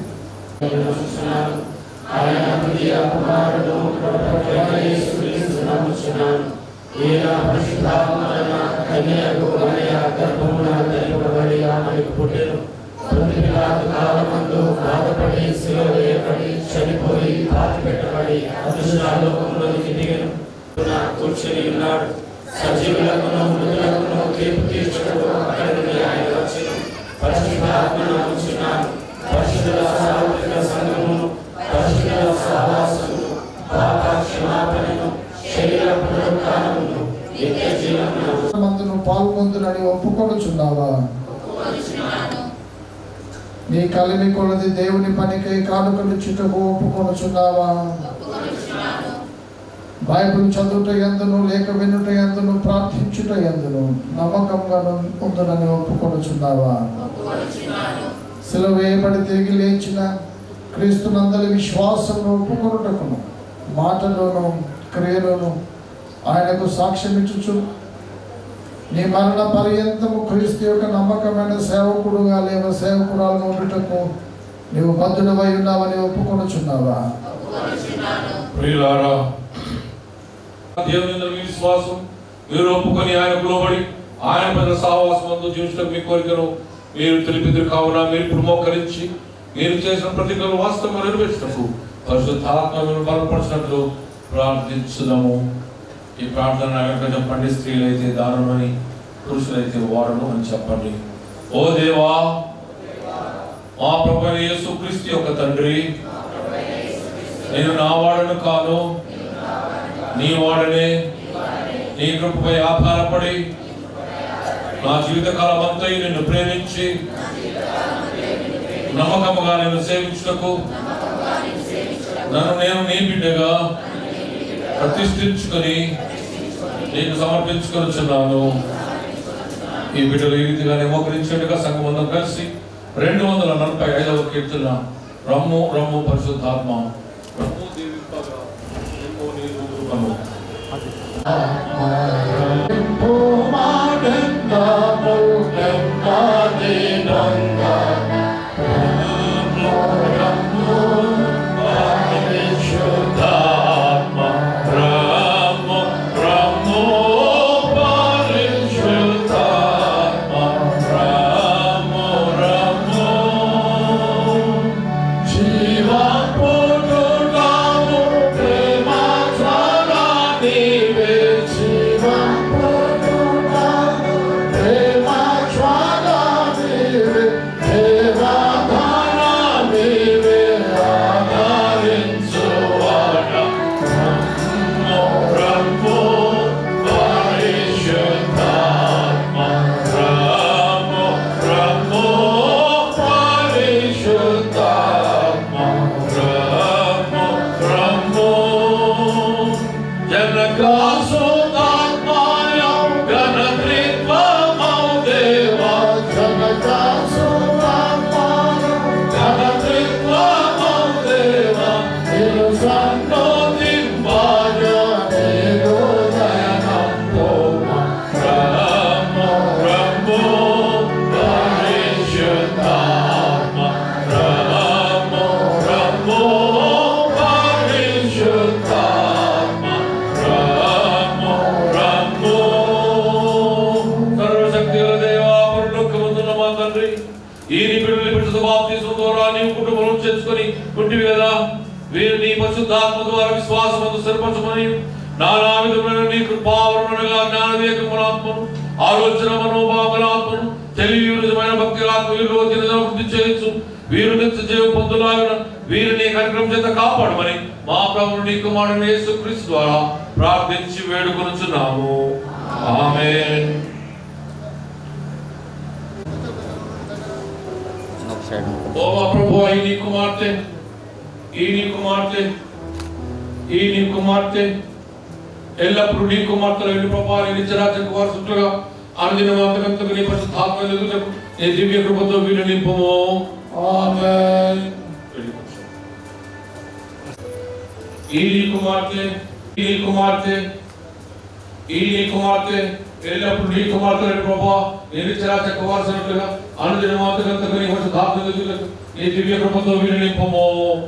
ఆయన ప్రియ కుమారుడు ప్రభువైన యేసుక్రీస్తు నమ్ముచున్నాను. ఈయన పరిశుద్ధాత్మవలన కన్యకు కన్య గర్భమున ధరింపబడి ఆమెకు పుట్టెను. పొంతి పిలాతు కాలమందు బాధపడి శిలువ వేయబడి చనిపోయి పాతిపెట్టబడి అదృశ్యాలోకంలోనికి దిగను కూర్చొని ఉన్నాడు సజీవులకును మృతులకును తీర్పు తీర్చుటకు అక్కడి నుండి ఆయన వచ్చెను పరిశుద్ధాత్మను నమ్ముచున్నాను పరిశుద్ధుల సార్వత్రిక సంఘమును పరిశుద్ధుల సహవాసమును పాప క్షమాపణను శరీర పునరుత్థానమును నిత్య జీవమును మందును పాల్పొందునని ఒప్పుకొనుచున్నావా నీ కలిమి కొలది దేవుని పనికై కానుకలు చుట్టకు ఒప్పుకొనుచున్నావా బైబిల్ చదువుట ఎందును లేక వినుట ఎందును ప్రార్థించుట ఎందును నమ్మకంగా ఉందని ఒప్పుకొనుచున్నావా సెలవు వేయబడి తిరిగి లేచిన క్రీస్తునందలి విశ్వాసంలో ఒప్పుకొనుటకును మాటలోను క్రియలోను ఆయనకు సాక్ష్యం ఇచ్చుచు నీ మరణ పర్యంతము క్రీస్తు యొక్క నమ్మకమైన సేవకుడుగా లేవ సేవకురాలను ఉండుటకు నీవు బద్ధుడవై ఉన్నావని ఒప్పుకొనుచున్నావా ప్రియులారా దేవుని యందు మీ విశ్వాసం మీరు ఒప్పుకొని ఆయన లోబడి ఆయన ప్రజల సహవాసం మందు జీవించడం మీ కోరికను మీరు తెలిపిద్దరు కావున మీరు ఇప్పుడు మోకరించి మీరు చేసిన ప్రతిజ్ఞలు వాస్తవంగా నెరవేర్చినకు పరిశుద్ధాత్మను బలపరిచినట్లు ప్రార్థించుదాము ఈ ప్రార్థన కనుక చెప్పండి స్త్రీలైతే దారుణమని పురుషులైతే వాడను అని చెప్పండి ఓ దేవా మా ప్రభు యేసు క్రీస్తు యొక్క తండ్రి నేను నా వాడను కాను నీ వాడనే నీ కృపపై ఆధారపడి నా జీవితకాలం అంతా నిన్ను ప్రేమించి నమ్మకముగా నేను సేవించుటకు నన్ను నేను నీ బిడ్డగా ప్రతిష్ఠించుకొని నీకు సమర్పించుకొనుచున్నాను ఈ బిడ్డలు ఈ రీతిగానే మోకరించేట్టుగా సంఘమందం కలిసి రెండు వందల నలభై ఐదవ కీర్తన రమ్ము రమ్ము పరిశుద్ధాత్మ రమ్ము దీవింపగా నిమ్ము నీరు రమ్ము. సర్వశక్తిగల దేవా పరలోకమందున్న మా తండ్రి ఈ నీ బిడ్డలు బిడ్డ బాప్తిస్మం ద్వారా నీవు కుటుంబం చేసుకొని ఉంటివి కదా వీరు నీ పరిశుద్ధాత్మ ద్వారా విశ్వాసమందు స్థిరపరచమని నానా విధములైన నీ కృపావరణగా జ్ఞాన వివేకములాత్మను ఆలోచన మనోభావములాత్మను తెలివి విరుద్ధమైన భక్తి ఆత్మ వీరిలో వృద్ధి చేయొచ్చు వీరు నిత్య జీవ పొందులాగిన వీరిని కార్యక్రమం చేత కాపాడమని మా ప్రభువు నీ కుమారుని యేసుక్రీస్తు ద్వారా ప్రార్థించి వేడుకొనుచున్నాము ఆమేన్ ఒక సైడ్ ఓ మా ప్రభు ఈ నీ కుమార్తె ఈ నీ కుమార్తె ఈ నీ కుమార్తె ఎల్లప్పుడూ నీ కుమార్తెలు వెళ్ళి ప్రభా నీ నిత్యరాజ్యకు వారసులుగా అనుదిన అంతకంతకు నీ పరిశుద్ధాత్మ ఎదుగుటకు నీ దివ్య కృపతో వీళ్ళు నింపము ఆమేన్ ఈ నీ కుమార్తె ఈ నీ కుమార్తె ఈ నీ కుమార్తె ఎల్లప్పుడు నీ కుమార్తె ప్రభా నీ నిత్యరాజ్యకు వారసులుగా అనుదిన అంతకంతకు నీ పరిశుద్ధాత్మ ఎదుగుటకు నీ దివ్య కృపతో వీళ్ళు నింపము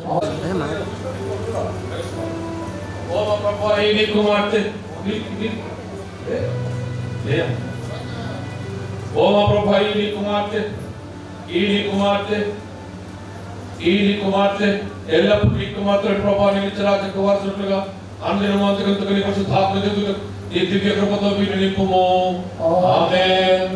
ఓ మా ప్రభా ఈ నీ కుమార్తె నీ- నీ- లే. ఓ మా ప్రభా ఈ నీ కుమార్తె ఈ నీ కుమార్తె ఈ నీ కుమార్తె ఎల్లప్పుడూ నీ కుమార్తె ప్రభా నీ నిత్యరాజ్యకు వారసులుగా అందరి మాతృకంతకు నీ పరిశుద్ధాత్మ ఎదుగుటకు నీ దివ్య కృపతో వీళ్ళు నింపము ఆమేన్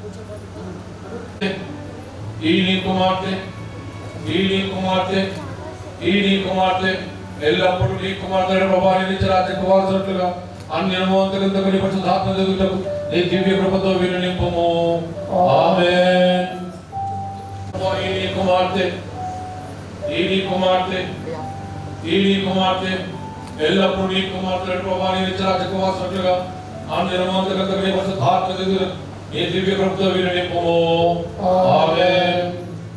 ఈ నీ కుమార్తె ఈ నీ కుమార్తె ఈ నీ కుమార్తె ఎల్లప్పుడూ నీ కుమార్తె ప్రభాని నుంచి రాజ్యకు వారసులుగా అన్ని అనుభవంతకంతకు నీ పరిశుద్ధాత్మ ఎదుగుటకు నీ దివ్య కృపతో వీళ్ళు నింపము ఆమేన్ ప్రభా, ఈ నీ కుమార్తె ఈ నీ కుమార్తె ఈ నీ కుమార్తె ఎల్లప్పుడూ నీ కుమార్తె ప్రభా నీ నిత్యరాజకువాసనట్లుగా ఆంజనమంతకంత నీ పరిశుద్ధాత్మ దిగులు నీ దివ్య కృపతో వీరు నింపుము ఆమేన్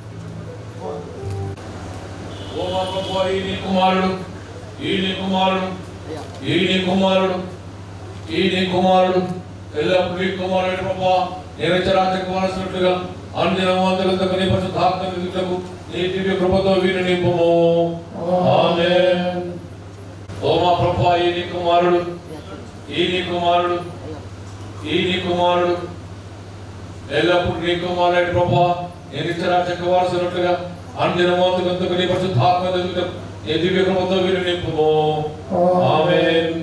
ఓ మా ప్రభువా, ఈ నీ కుమారుడు ఈ నీ కుమారుడు ఈ నీ కుమారుడు ఈ నీ కుమారుడు ఎల్లప్పుడూ నీ కుమారుడు ప్రభా నిరచరాజకువాసనట్లుగా ఆంజనమంతకంత నీ పరిశుద్ధాత్మ దిగులకు నీ దివ్య కృపతో వీరు నింపుము ఆమేన్ ఓ మా ప్రభా ఈ నీ కుమారుడు ఈ నీ కుమారుడు ఈ నీ కుమారుడు ఎల్లప్పుడు నీ కుమారుడు ప్రభా నేను ఇచ్చిన చక్కవాల్సినట్లుగా అందినమోతుకంతకు నీ పరిశుద్ధాత్మ దిగులకు నీ దివ్య కృపతో వీరు నింపుము ఆమేన్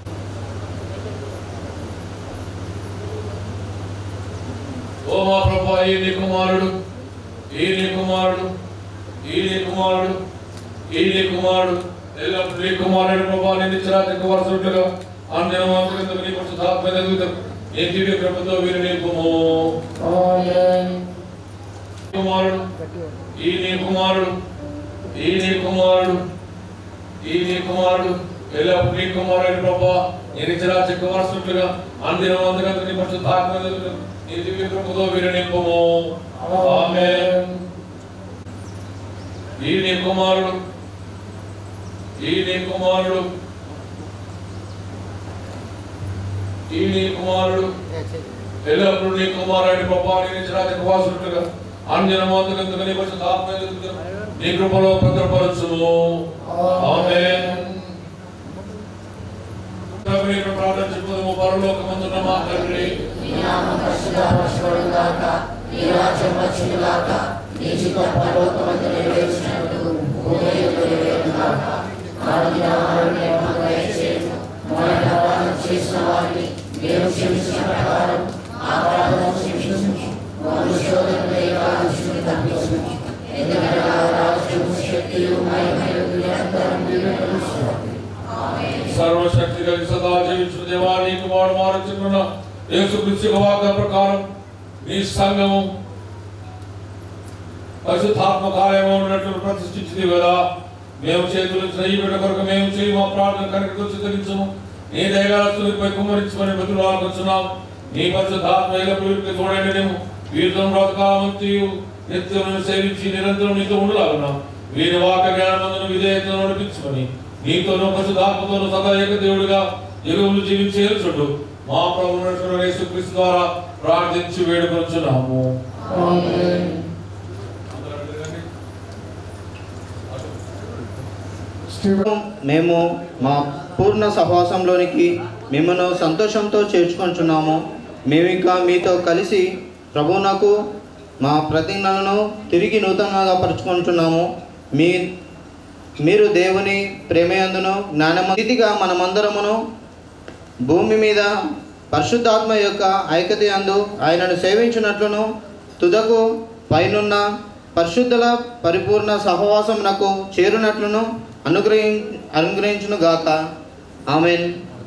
ఓ మా ప్రభా ఈ నీ కుమారుడు ఈ నీ కుమారుడు ఈ నీ కుమారుడు ఈ నీ కుమారుడు ఎల్లప్పుడు నీ కుమారుడు ప్రభా నేను ఇచ్చిన చక్కవాల్సినట్లుగా అందినమోతుకంతకు నీ పరిశుద్ధాత్మ దిగులకు నీ దివ్య కృపతో వీరు నింపుము కుమారుడు ఈ నీ కుమారుడు ఈ నీ కుమారుడు ఈ నీ కుమారుడు ఎల్లప్పుడు నీ కుమారుడు ప్రభా నేను ఇచ్చిన చక్కవాల్సినట్లుగా అందినమంతకంతకు నీ పరిశుద్ధాత్మ దిగులకు నీ దివ్య కృపతో వీరు నింపుము ఆమేన్ ఈ నీ కుమారుడు ఈ నీ కుమారుడు ఈ నీ కుమారుడు ఎల్లప్పుడు నీ కుమారుడి ప్రభా నీ రాజకు వాసుడుగా అంజనమంతులందుకు నీ పరిశుద్ధ ఆత్మ ఎదుగుతూ నీ కృపలో భద్రపరచుము ఆమేన్ ప్రభుని ప్రార్థన చెప్పుదాము పరలోకమందున మా తండ్రి నీ నామం పరిశుద్ధపరచబడుగాక నీ రాజ్యం వచ్చుగాక నీ చిత్తం పరలోకమందు నెరవేర్చినట్టు భూమి యందు నెరవేరుగాక నాటి ఆహారాన్ని మాకు దయచేయము మా అపరాధం చేసిన వారిని మేము క్షమించిన ప్రకారం అపరాధం క్షమించు మమ్మల్ని శోధన దుష్టుని తప్పించు ఎందుకంటే రాజ్యం శక్తియు మహిమయు నిరంతరం నీవే కలుస్తున్నాయి సర్వశక్తి కలిగి సదా జీవించిన దేవా నీకు వాడు మారుచున్న యేసుక్రీస్తు వాగ్దాన ప్రకారం నీ సంఘము పరిశుద్ధాత్మ కార్యము ఉన్నట్లు ప్రతిష్ఠించింది కదా మేము చేతులు ఇచ్చిన ఈ బిడ్డ కొరకు మేము చేయి మా ప్రార్థన కనుక చిత్తరించము నీ దయగాలపై కుమ్మరించమని బతులు ఆలోచున్నాం నీ పరిశుద్ధాత్మ ఎల్లప్పుడు చూడండి మేము వీరితో బ్రతకాలంతి నిత్యం సేవించి నిరంతరం నీతో ఉండలాగున్నాం వీరి వాక జ్ఞానమందును విధేయతను నడిపించమని నీతోనూ పరిశుద్ధాత్మతోనూ సదా ఏక దేవుడిగా ఎరువులు జీవించే చుట్టూ మా ప్రభు యేసుక్రీస్తు ద్వారా ప్రార్థించి వేడుకొంచున్నాము మేము మా పూర్ణ సహవాసంలోనికి మిమ్మల్ని సంతోషంతో చేర్చుకుంటున్నాము మేము ఇంకా మీతో కలిసి ప్రభువునకు మా ప్రతిజ్ఞలను తిరిగి నూతనంగా పరుచుకుంటున్నాము మీ మీరు దేవుని ప్రేమయందును జ్ఞానమతిగా మనమందరమును భూమి మీద పరిశుద్ధాత్మ యొక్క ఐక్యత యందు ఆయనను సేవించినట్లును తుదకు పైనున్న పరిశుద్ధుల పరిపూర్ణ సహవాసమునకు చేరునట్లును అనుగ్రహి అనుగ్రహించును గాక ఆమెన్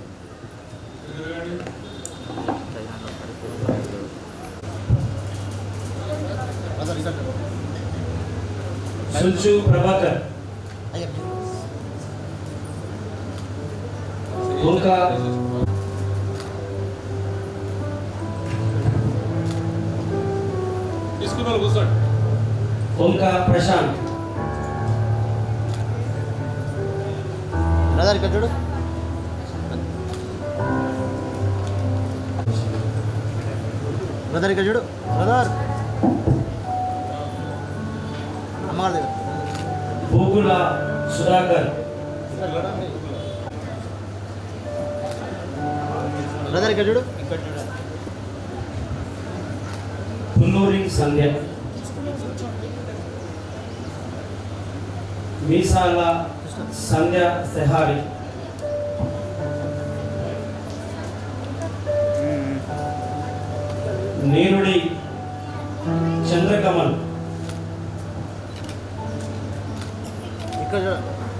సుల్చు ప్రభాకర్ ఇంకా తీసుకున్న వాళ్ళు కూర్చోండి ఇంకా ప్రశాంత్ బ్రదర్ ఇక్కడ చూడు బ్రదర్ ఇక్కడ చూడు బ్రదర్ అమ్మగారి దగ్గర భూగుల సుధాకర్ బ్రదర్ ఇక్కడ చూడు పుల్లూరి సంధ్య మీసాల సంధ్య సెహారి నీరుడి చంద్రకమల్ ఇక్కడ చూడు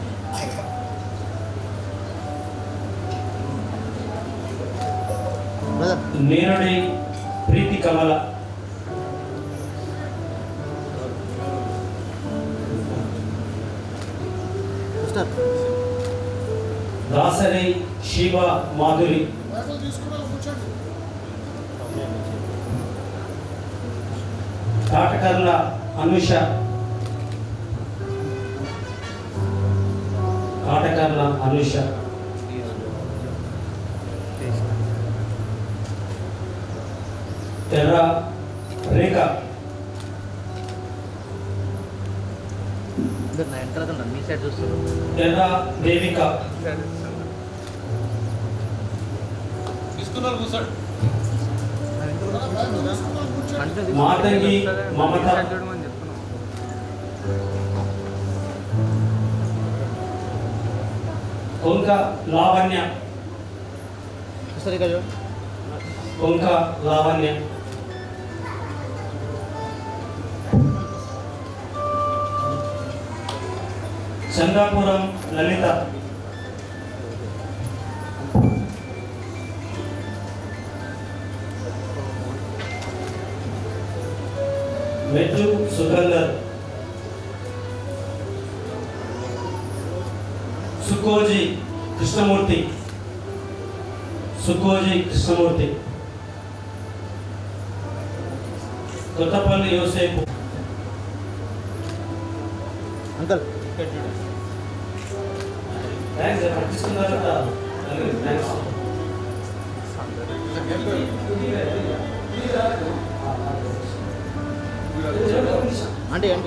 బ్రదర్ నీరుడి ప్రీతి కమల సిస్టర్ దాసరి శివ మాధురి తాటకర్ల అనుష తాటకర్ల అనుష తెర్ర రేఖ నా వెనకాల మీ సైడ్ చూస్తారు తెర్ర దేవిక తీసుకున్నారు కూర్చోండి మాతంగి మమత కొంక లావణ్య సిస్టర్ ఇక్కడ చూడు కొంక లావణ్య చంద్రాపురం లలిత మెట్టు సుగంధర్ సుకోజీ కృష్ణమూర్తి సుకోజీ కృష్ణమూర్తి కొత్తపల్లి యోసేపు అంకల్ థ్యాంక్స్ పట్టిస్తున్నారట thanks aunty aunty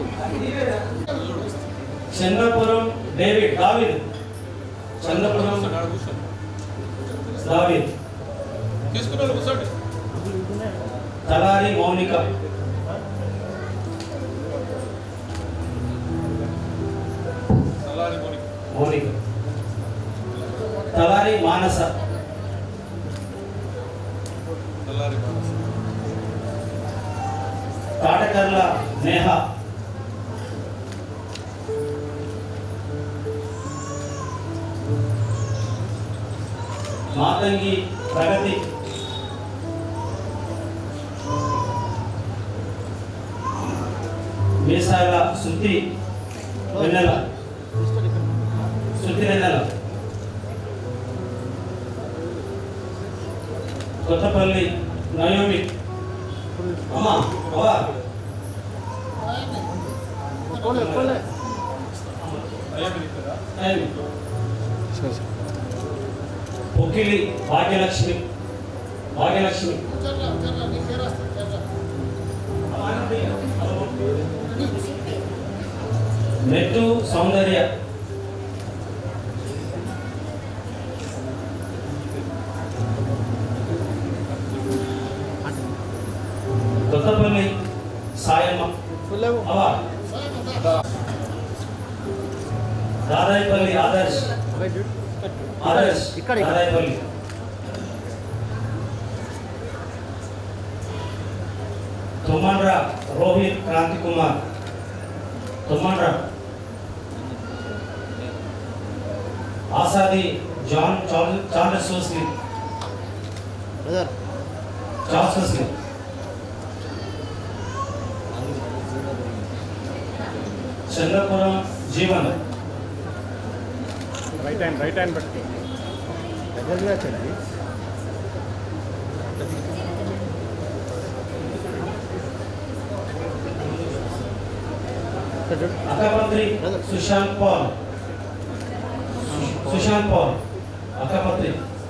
Chandrapuram David Davidh Chandrapuram Davidh తీసుకున్నారు కూర్చోండి తలారి మౌనిక సలారి మోని మౌనిక తలారి మానస సలారి మానస తాటకర్ల నేహ మాతంగి ప్రగతి మీసాల శృతి వెన్నెల శృతి వెన్నెల కొత్తపల్లి నయోమి అమ్మా అవ్వా నయోమి పొక్కిలి భాగ్యలక్ష్మి భాగ్యలక్ష్మి మెట్టు సౌందర్య కొత్తపల్లి సాయమ్మ అవా దాదాయిపల్లి ఆదర్శ్ ఆదర్శ్ ఇక్కడ, ఇక్కడ. Dadayipalli Tummanra Rohit Kranthi Kumar Tummanra Asadi John Charles Charles సోస్లీ బ్రదర్ చార్లెస్ సోస్లీ Chandrapuram Jeevan right hand right hand పట్టుకో దగ్గరగా చండి అక్కపత్రి సుశాంత్ పాల్ సుశాంత్ పాల్ అక్కపత్రి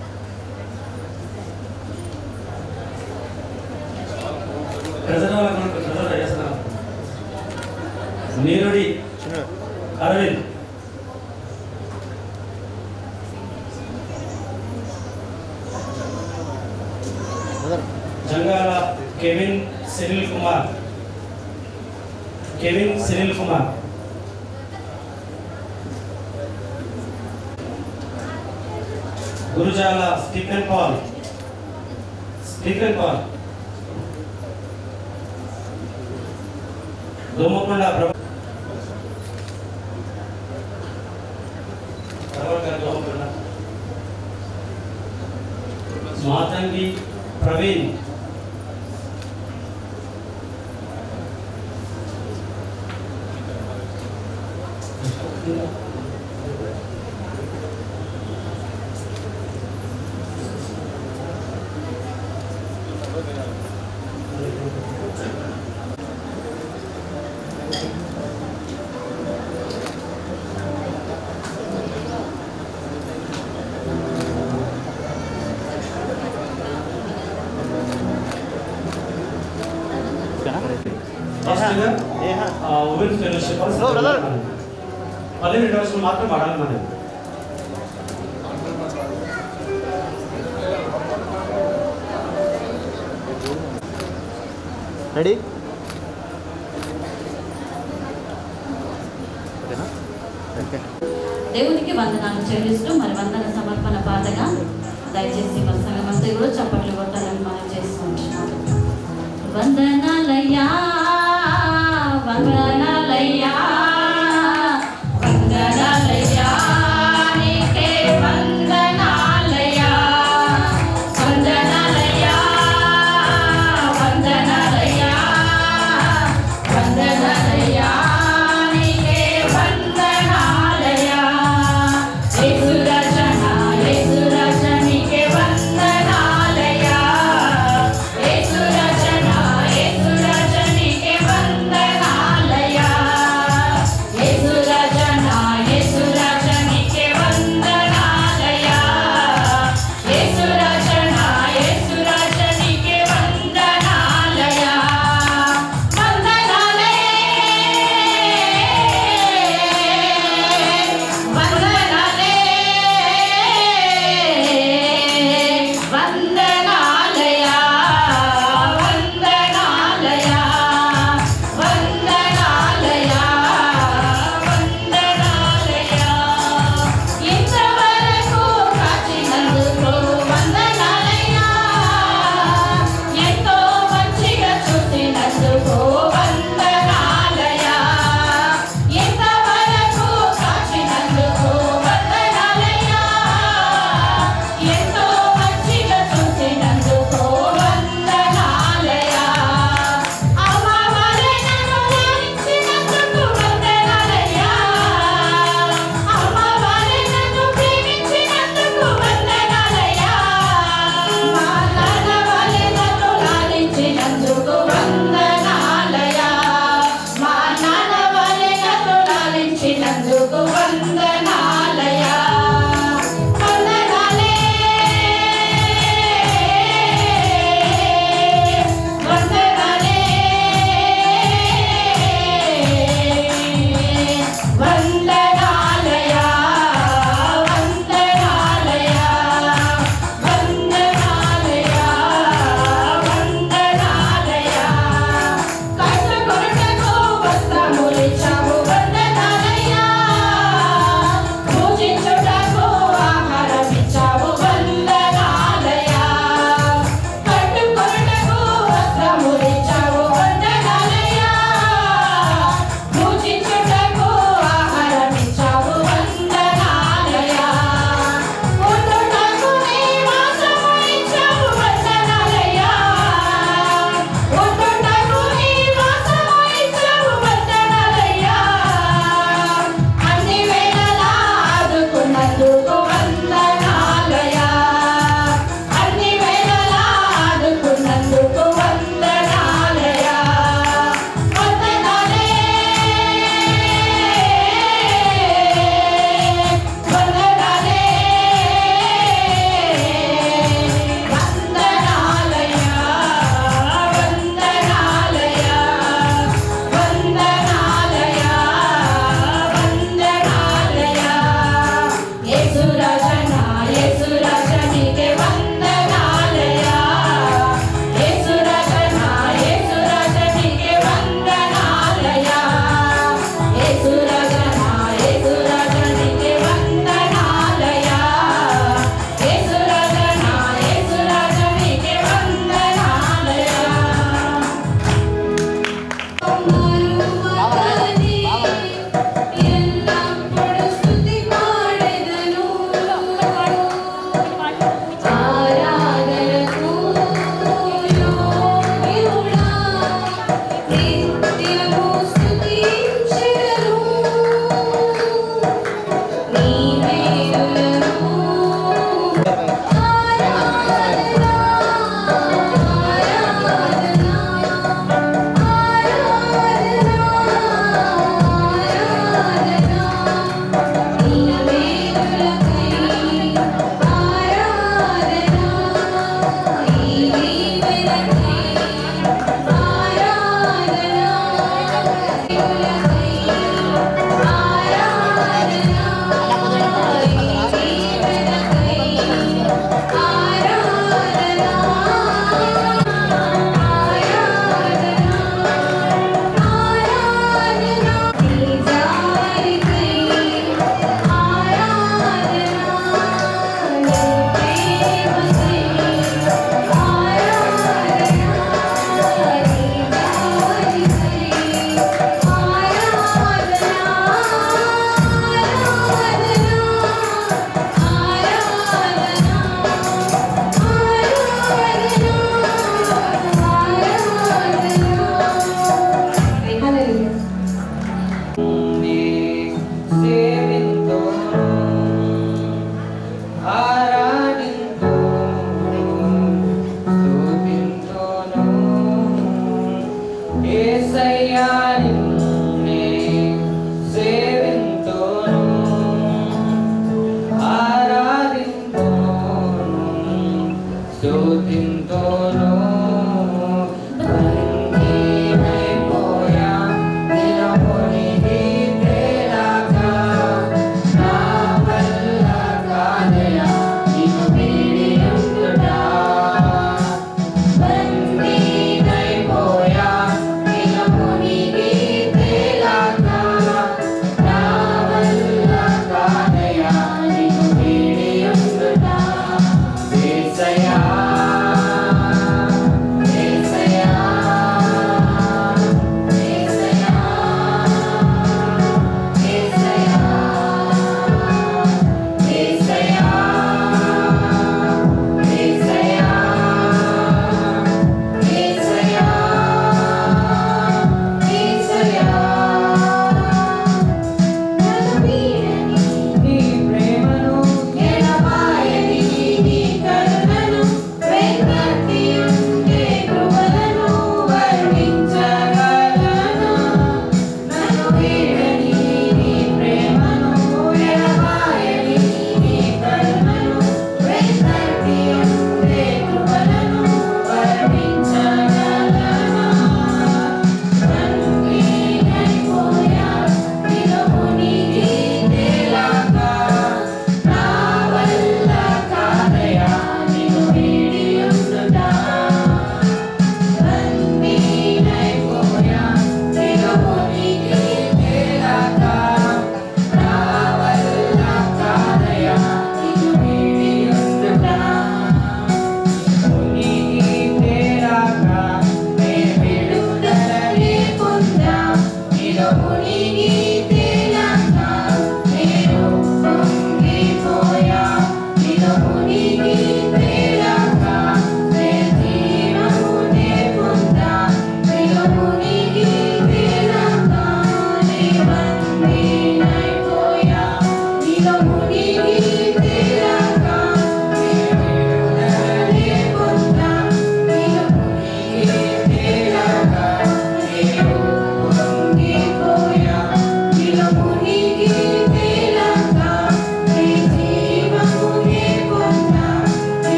ప్రజల ప్రజల చేస్తున్నారు Neerudi Arvind brother Jangala Kevin Cyril Kumar Kevin Cyril Kumar Gurujala Stephen Paul Stephen Paul Domakonda Prabhu Prabhakar Domakonda Matangi Praveen ఫస్ట్గా ఉమెన్ ఫెలోషిప్ పదిహేను రోజులు మాత్రం వాడాలి మనం రెడీ దేవునికి వందనాలు చెల్లిస్తూ మరి వందన సమర్పణ పాటగా దయచేసి మన సంఘమంతా కూడా చప్పట్లు కొట్టాలని మనం చేస్తున్నాం వందనాలయ్యా వందనాలయ్యా వందనాలయ్యా నీకే వందనాలయ్యా వందనాలయ్యా వందనాలయ్యా వందనాలయ్యా నీకే వందనాలయ్యా యేసు రచన యేసు రచన నీకే వందనాలయ్యా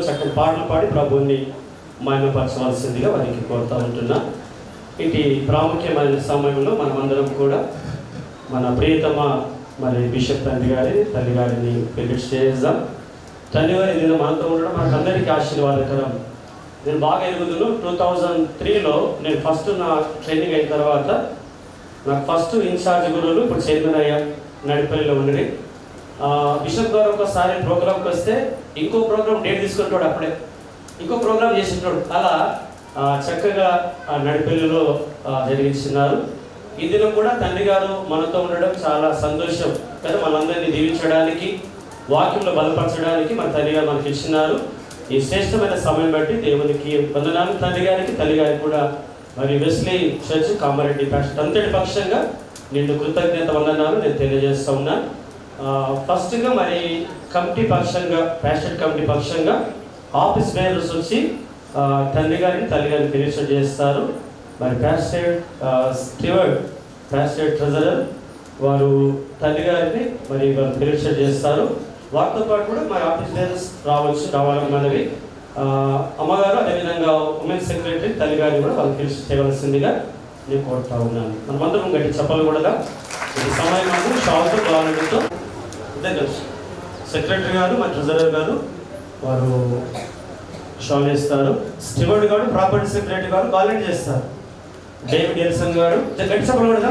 చక్కని పాటలు పాడి ప్రభువుని మహిమపరచవలసిందిగా వారికి కోరుతా ఉంటున్నా ఇటు ప్రాముఖ్యమైన సమయంలో మనమందరం కూడా మన ప్రియతమ మరి బిషప్ తండ్రి గారి తల్లి గారిని పెళ్లి చేద్దాం తండ్రి గారి నేను మనతో ఉండడం మనకందరికీ ఆశీర్వాదకరం నేను బాగా ఎరుగుదును టూ థౌజండ్ త్రీలో నేను ఫస్ట్ నా ట్రైనింగ్ అయిన తర్వాత నాకు ఫస్ట్ ఇన్ఛార్జ్ గురువులు ఇప్పుడు చైర్మన్ అయ్యా నడిపల్లిలో ఉండేది ఆ, బిషప్ గారు ఒకసారి ప్రోగ్రామ్కి వస్తే ఇంకో ప్రోగ్రామ్ డేట్ తీసుకుంటాడు అప్పుడే ఇంకో ప్రోగ్రామ్ చేసింటాడు అలా ఆ, చక్కగా ఆ నడిపల్లిలో ఆ, జరిగించినారు ఈ దినం కూడా తండ్రి గారు మనతో ఉండడం చాలా సంతోషం కదా మనందరినీ దీవించడానికి వాక్యంలో బలపరచడానికి మన తండ్రి గారు మనకి ఇచ్చినారు ఈ శ్రేష్టమైన సమయం బట్టి దేవునికి వందనాలు తండ్రి గారికి తల్లి గారికి కూడా మరి వెస్లీ చర్చ్ కామారెడ్డి ప్యాస్ట్ అంతటి పక్షంగా నిన్ను కృతజ్ఞత వందనాలు నేను తెలియజేస్తా ఉన్నా ఆ, ఫస్ట్గా మరి కమిటీ పక్షంగా ప్యాస్టర్ కమిటీ పక్షంగా ఆఫీస్ బేరర్స్ వచ్చి ఆ, తండ్రి గారిని తల్లి గారిని ఫినిషర్ చేస్తారు మరి ప్యాస్టర్ స్టివర్డ్ ప్యాస్టర్ ట్రెజరర్ వారు తల్లి గారిని మరి వారు ఫినిషర్ చేస్తారు వారితో పాటు కూడా మరి ఆఫీస్ బేరర్స్ రావచ్చు రావాలని మనవి ఆ, అమ్మగారు అదేవిధంగా ఉమెన్ సెక్రటరీ తల్లి గారిని కూడా వాళ్ళు ఫినిషర్ చేయవలసిందిగా నేను కోరుతా ఉన్నాను మనమందరం గట్టి చెప్పాలి కూడా ఈ సమయం మాత్రం షాల్తో గవర్నమెంట్తో ఇద్దరు కలిసి సెక్రటరీ గారు మా ట్రెజరర్ గారు వారు షాల్ వేస్తారు స్టివర్డ్ గారు ప్రాపర్టీ సెక్రటరీ గారు వాలంటీ చేస్తారు డేవిడ్ ఎల్సన్ గారు జర గట్టి చెప్పాలి కూడా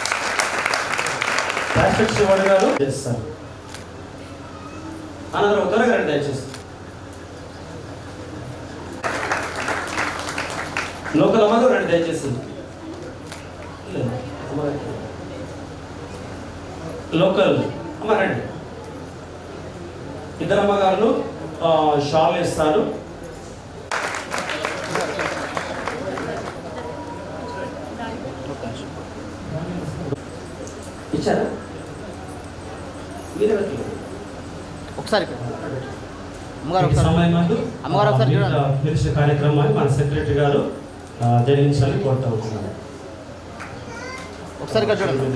ప్లాస్టిక్ స్టివర్డ్ గారు చేస్తారు అనంతరం త్వరగా రండి దయచేసి లోకల్ అమ్మగారు రండి దయచేసి లేదు, అమ్మగారు. లోకల్ అమ్మ రండి ఇద్దరు అమ్మగారులు ఆ, షాల్ ఇస్తారు ఇచ్చారా మీరే పెట్టలేదు. ఒకసారి ఇక్కడ. అమ్మగారు ఈ ఒకసారి సమయం నందు, అమ్మగారు ఒకసారి ఆ, చూడండి మిగతా పిలిచిన కార్యక్రమాన్ని మన సెక్రటరీ గారు ఆ, జరిగించాలని కోరుతా ఉంటున్నాను ఒకసారి ఇక్కడ చూడండి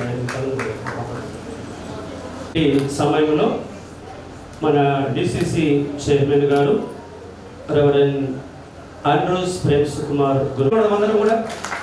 ఈ సమయంలో మన డిసిసి చైర్మన్ గారు రెవరెన్ ఆండ్రూస్ ప్రేమ్ సుకుమార్ గురు అందరం కూడా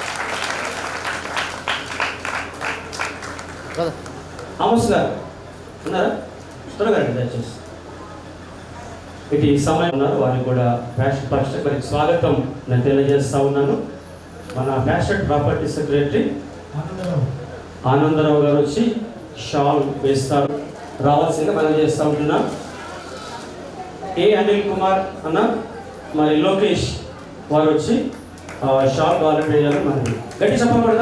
ఆమోస్ గారు ఉన్నారా త్వరగా రండి దయచేసి ఇటు ఈ సమయం ఉన్నారు వారికి కూడా ఫ్యాషన్ పరిషత్ వారికి స్వాగతం నేను తెలియజేస్తా ఉన్నాను మన ఫ్యాషన్ ప్రాపర్టీ సెక్రటరీ ఆనందరావు గారు వచ్చి షాల్ వేస్తారు రావాల్సిందిగా మనం చేస్తూ ఉంటున్నాం ఏ అనిల్ కుమార్ అన్న మరి లోకేష్ వారు వచ్చి ఆ, షాల్ వాలంటీర్ చేయాలని మనకి గట్టి చెప్పకూడదా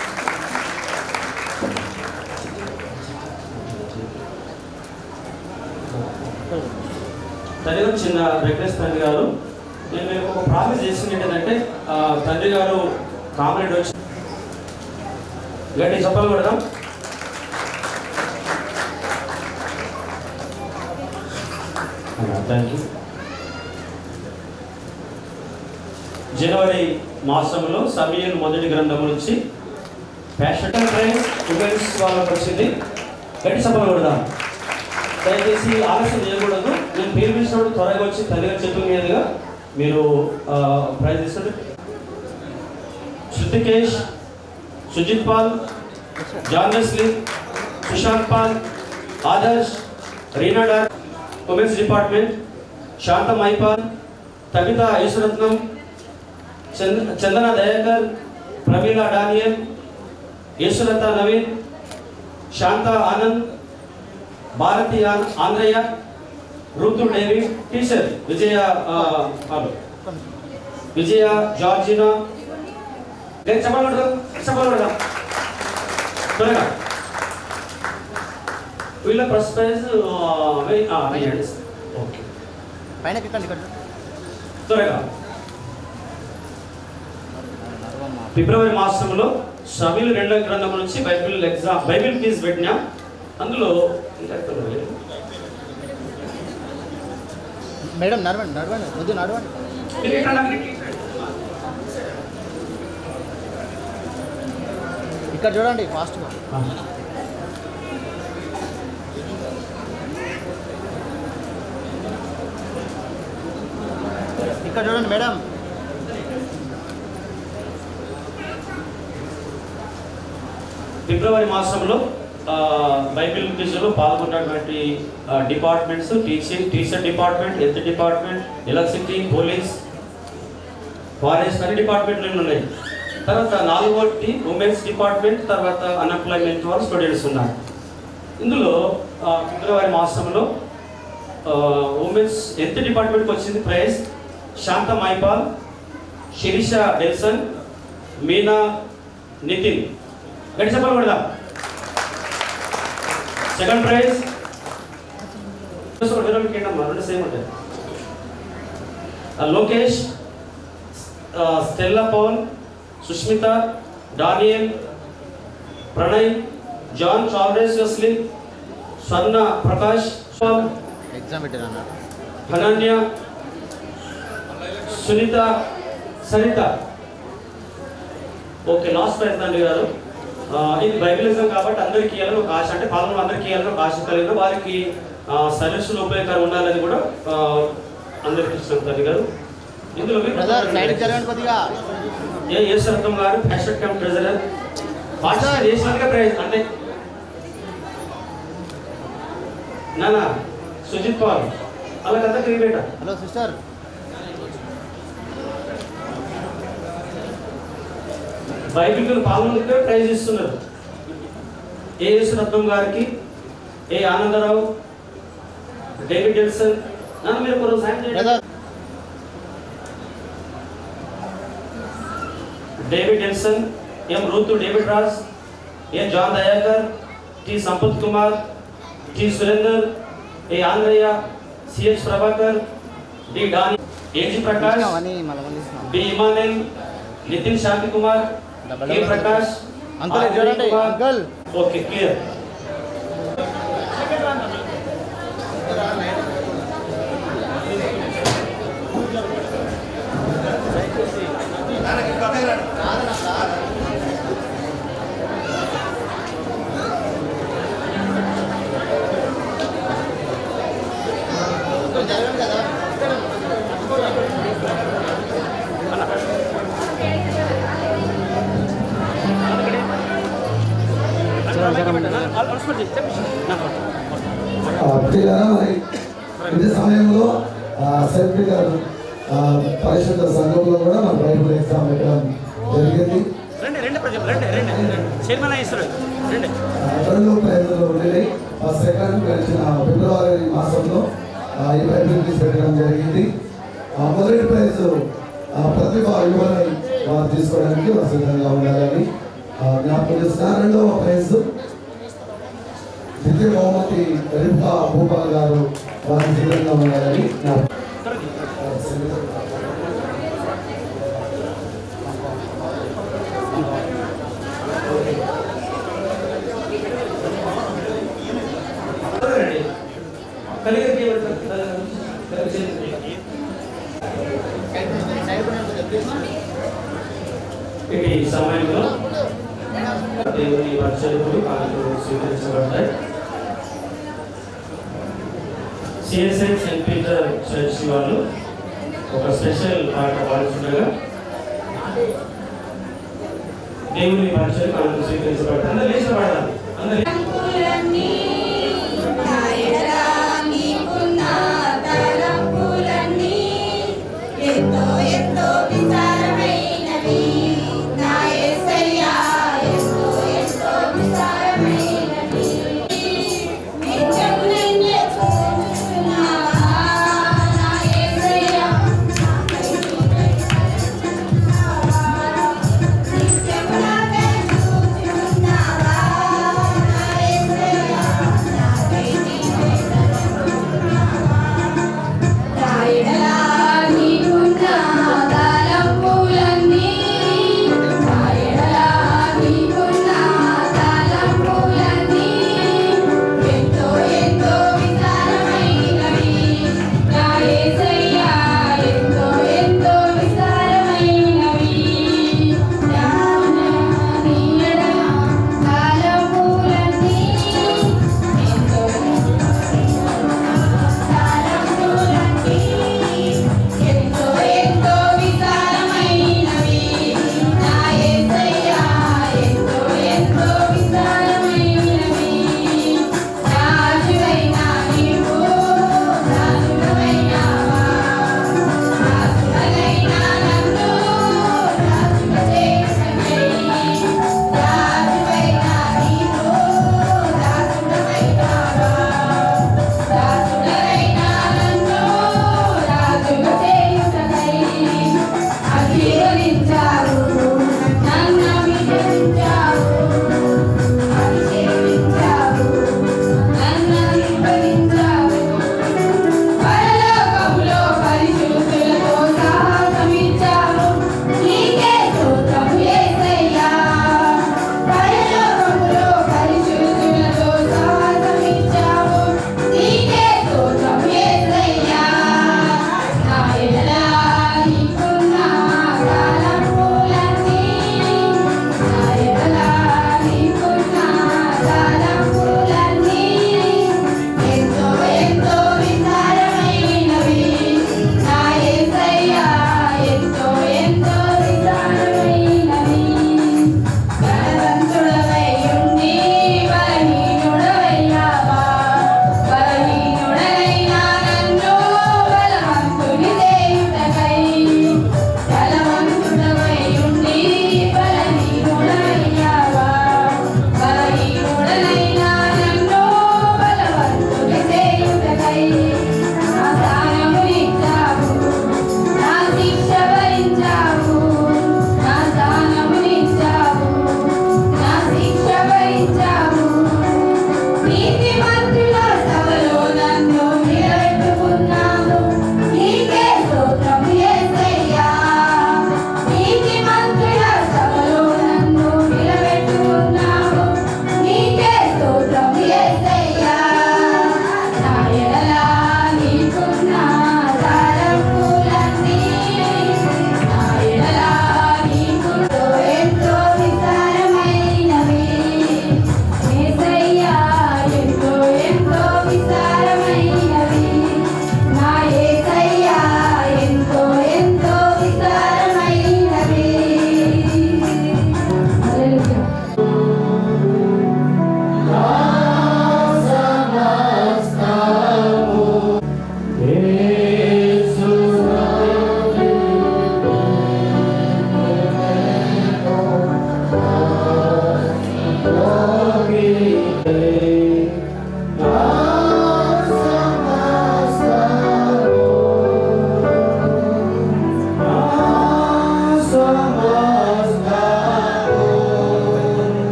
తండ్రి గారు చిన్న రిక్వెస్ట్ తండ్రి గారు నేను మీకు ఒక ప్రామిస్ చేసింది ఏంటంటే ఆ, తండ్రి గారు కామెడీ వచ్చి గట్టి చెప్పాలి కూడా థ్యాంక్ యూ జనవరి మాసంలో సమయం మొదటి గ్రంథం నుంచి ఫ్యాషన్ ట్రైన్స్ ఉమెన్స్ వాళ్ళకి వచ్చింది గట్టి చెప్పాలి కూడా దయచేసి ఆలస్యం చేయకూడదు నేను పేరు పిలిచినప్పుడు త్వరగా వచ్చి తల్లిగా చెప్పిన మీదుగా మీరు ఆ, ప్రైజ్ తీసుకుంటే Shrutikesh Sujith Paul John Wesley Sushant Paul Adarsh Reena డార్ ఉమెన్స్ డిపార్ట్మెంట్ శాంత మైపాల్ కవిత యేసురత్నం చంద చందన దయాకర్ ప్రమీల డానియల్ యేసులత నవీన్ శాంత ఆనంద్ భారతి ఆన్- ఆంధ్రయ్య రుతు డేవిడ్ టీచర్ విజయ ఆ, ఆలు. విజయ జార్జినా నేను చెప్పకూడదు చెప్పకూడదా త్వరగా వీళ్ళ ఫస్ట్ ప్రైజ్ ఓకే పైన ఎక్కండి ఇక్కడ త్వరగా ఫిబ్రవరి మాసంలో షమీల్ రెండో గ్రంథం నుంచి బైబిల్ ఎగ్జామ్ బైబిల్ ఫీజు పెట్టినా అందులో ఇంకా ఎక్కడ లేదు. మేడం నడవండి నడవండి వద్దు నడవండి మీరు ఇక్కడ రండి. ఇక్కడ చూడండి ఫాస్ట్గా ఇక్కడ చూడండి మేడం ఫిబ్రవరి మాసంలో ఆ, బైబిల్ క్విజ్లో పాల్గొన్నటువంటి ఆ, departments teaching teacher department health department electricity police forest అన్ని డిపార్ట్మెంట్లు ఉన్నాయి తర్వాత నాలుగోటి ఉమెన్స్ డిపార్ట్మెంట్ తర్వాత అన్ఎంప్లాయ్మెంట్ వాళ్ళు స్టూడెంట్స్ ఉన్నారు ఇందులో ఆ, ఫిబ్రవరి మాసంలో ఉమెన్స్ హెల్త్ డిపార్ట్మెంట్కి వచ్చింది ప్రైజ్ శాంత మైపాల్ శిరీష డెల్సన్ మీనా నితిన్ గట్టి చెప్పాలి కూడా సెకండ్ ప్రైజ్ రెండు సేమ్ ఉంటాయి ఆ, లోకేష్ ఆ, Stella Pavan Sushmita Daniel Pranay John Charles Wesley Swarna Prakash స్వామ్, ఎగ్జామ్ పెట్టాను Ananya Sunitha Saritha okay last prize తండ్రి గారు ఆ, ఇది బైబిలిజం కాబట్టి అందరికీ ఇవ్వాలని ఒక ఆశ అంటే పాలన అందరికీ ఇవ్వాలని ఒక ఆశ కలిగిన వారికి సర్వీసులు ఉపయోగకరం ఉండాలని కూడా ఆ, అందరికీ ఇష్టం తండ్రి గారు ఇందులో మీరు- బ్రదర్ సైడ్ జరగండి కొద్దిగా ఏ ఎస్ రత్నం గారు ఫ్యాషన్ క్యాంప్ ట్రెజరర్ పార్టిసిపేట్ చేసినందుకే ప్రైజ్ అంటే నానా సుజిత్ పాల్ అలాగంతా క్రికెట్ హలో సిస్టర్ బైబిల్ పాల్గొందుకే ప్రైజ్ ఇస్తున్నారు ఏ ఎస్ రత్నం గారికి ఏ ఆనందరావు డేవిడ్ డెల్సన్ నన్ను మీరు కొంచెం సాయం చేయండి David Delson M Ruthu David Raj A John Dayakar T Sampath Kumar T Surender A Andhrayya C H Prabhakar D Danny A G Prakash అవన్నీ మళ్ళీ మళ్ళీ ఇస్తున్నాం. B Emmanuel Nitin Shanti Kumar double K double Prakash uncle ఇది ఆర్ చూడండి కుమార్. అంకుల్ ఓకే క్లియర్ ఆ, ప్రియులారా, మరి ఇదే సమయంలో సెక్రటరీ గారు ఆ, పరిశుద్ధ సంఘంలో కూడా మన బైబిల్ ఎగ్జామ్ పెట్టడం జరిగింది రండి రెండు ప్రజలు రండి రండి చైర్మన్ అయ్యేస్తారు రండి ఆ, రెండు ప్రైజులు ఉండినాయి ఆ సెకండ్ గడిచిన ఫిబ్రవరి మాసంలో ఆ, ఈ బైబిల్ తీసి పెట్టడం జరిగింది ఆ, మొదటి ప్రైజ్ ఆ, ప్రతిభ యువని వారు తీసుకోవడానికి వారు సిద్ధంగా ఉండాలని ఆ, జ్ఞాపకం చేస్తున్నారు రెండవ ప్రైజ్ ద్వితీయ బహుమతి రిఫా భూపాల్ గారు వారు సిద్ధంగా ఉండాలని జ్ఞాపకం రండి కలిగి ఈ సమయంలో దేవుని వర్షాలు కాలు స్వీకరించబడ్డాయి సిఎస్ఐ సెంట్ పీటర్ చర్చ్ వాళ్ళు ఒక స్పెషల్ పాట పాడుతుండగా దేవుని వర్షాలు కాలు స్వీకరించబడ్డాయి అందరూ లేచి పాడాలి అందరూ ఎంతో ఎంతో విస్తారమైనవి నా యేసయ్యా ఎంతో ఎంతో విస్తారమైనవి నిత్యము నిన్నే చూస్తున్నావా నా యేసయ్యా నిత్యము నాకై చూస్తున్నావా నా యేసయ్యా నాకై నీవే రాయడా నీకున్నా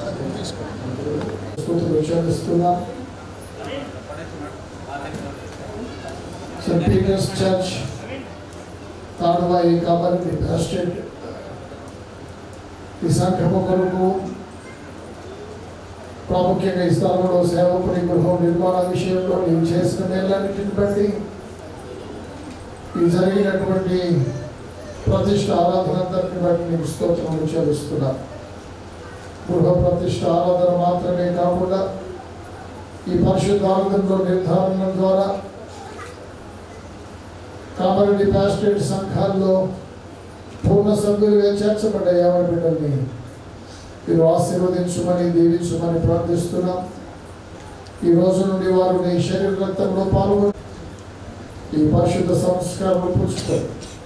స్తోత్రం చెల్లిస్తున్నా సెయింట్ పీటర్స్ చర్చ్ తాడవాయి కాబట్టి ప్రెసిడెంట్ ఈ సంఘము కొరకు ప్రాముఖ్యంగా ఈ స్థలంలో సేవకుడి గృహం నిర్మాణ విషయంలో నేను చేసిన మేలన్నిటిని బట్టి ఈ జరిగినటువంటి ప్రతిష్ట ఆరాధనంతటిని బట్టి నేను స్తోత్రములు చెల్లిస్తున్నా గృహ ప్రతిష్ట ఆరాధన మాత్రమే కాకుండా ఈ పరిశుద్ధ ఆరాధనలో నిర్ధారణ ద్వారా కామారెడ్డి ప్యాస్టేట్ సంఘాల్లో పూర్ణ సభ్యులుగా చేర్చబడ్డ యాభై బిడ్డల్ని మీరు ఆశీర్వదించమని దీవించమని ప్రార్థిస్తున్నాం ఈ రోజు నుండి వారు నీ శరీర రక్తంలో పాల్గొని ఈ పరిశుద్ధ సంస్కారం పుచ్చుకొని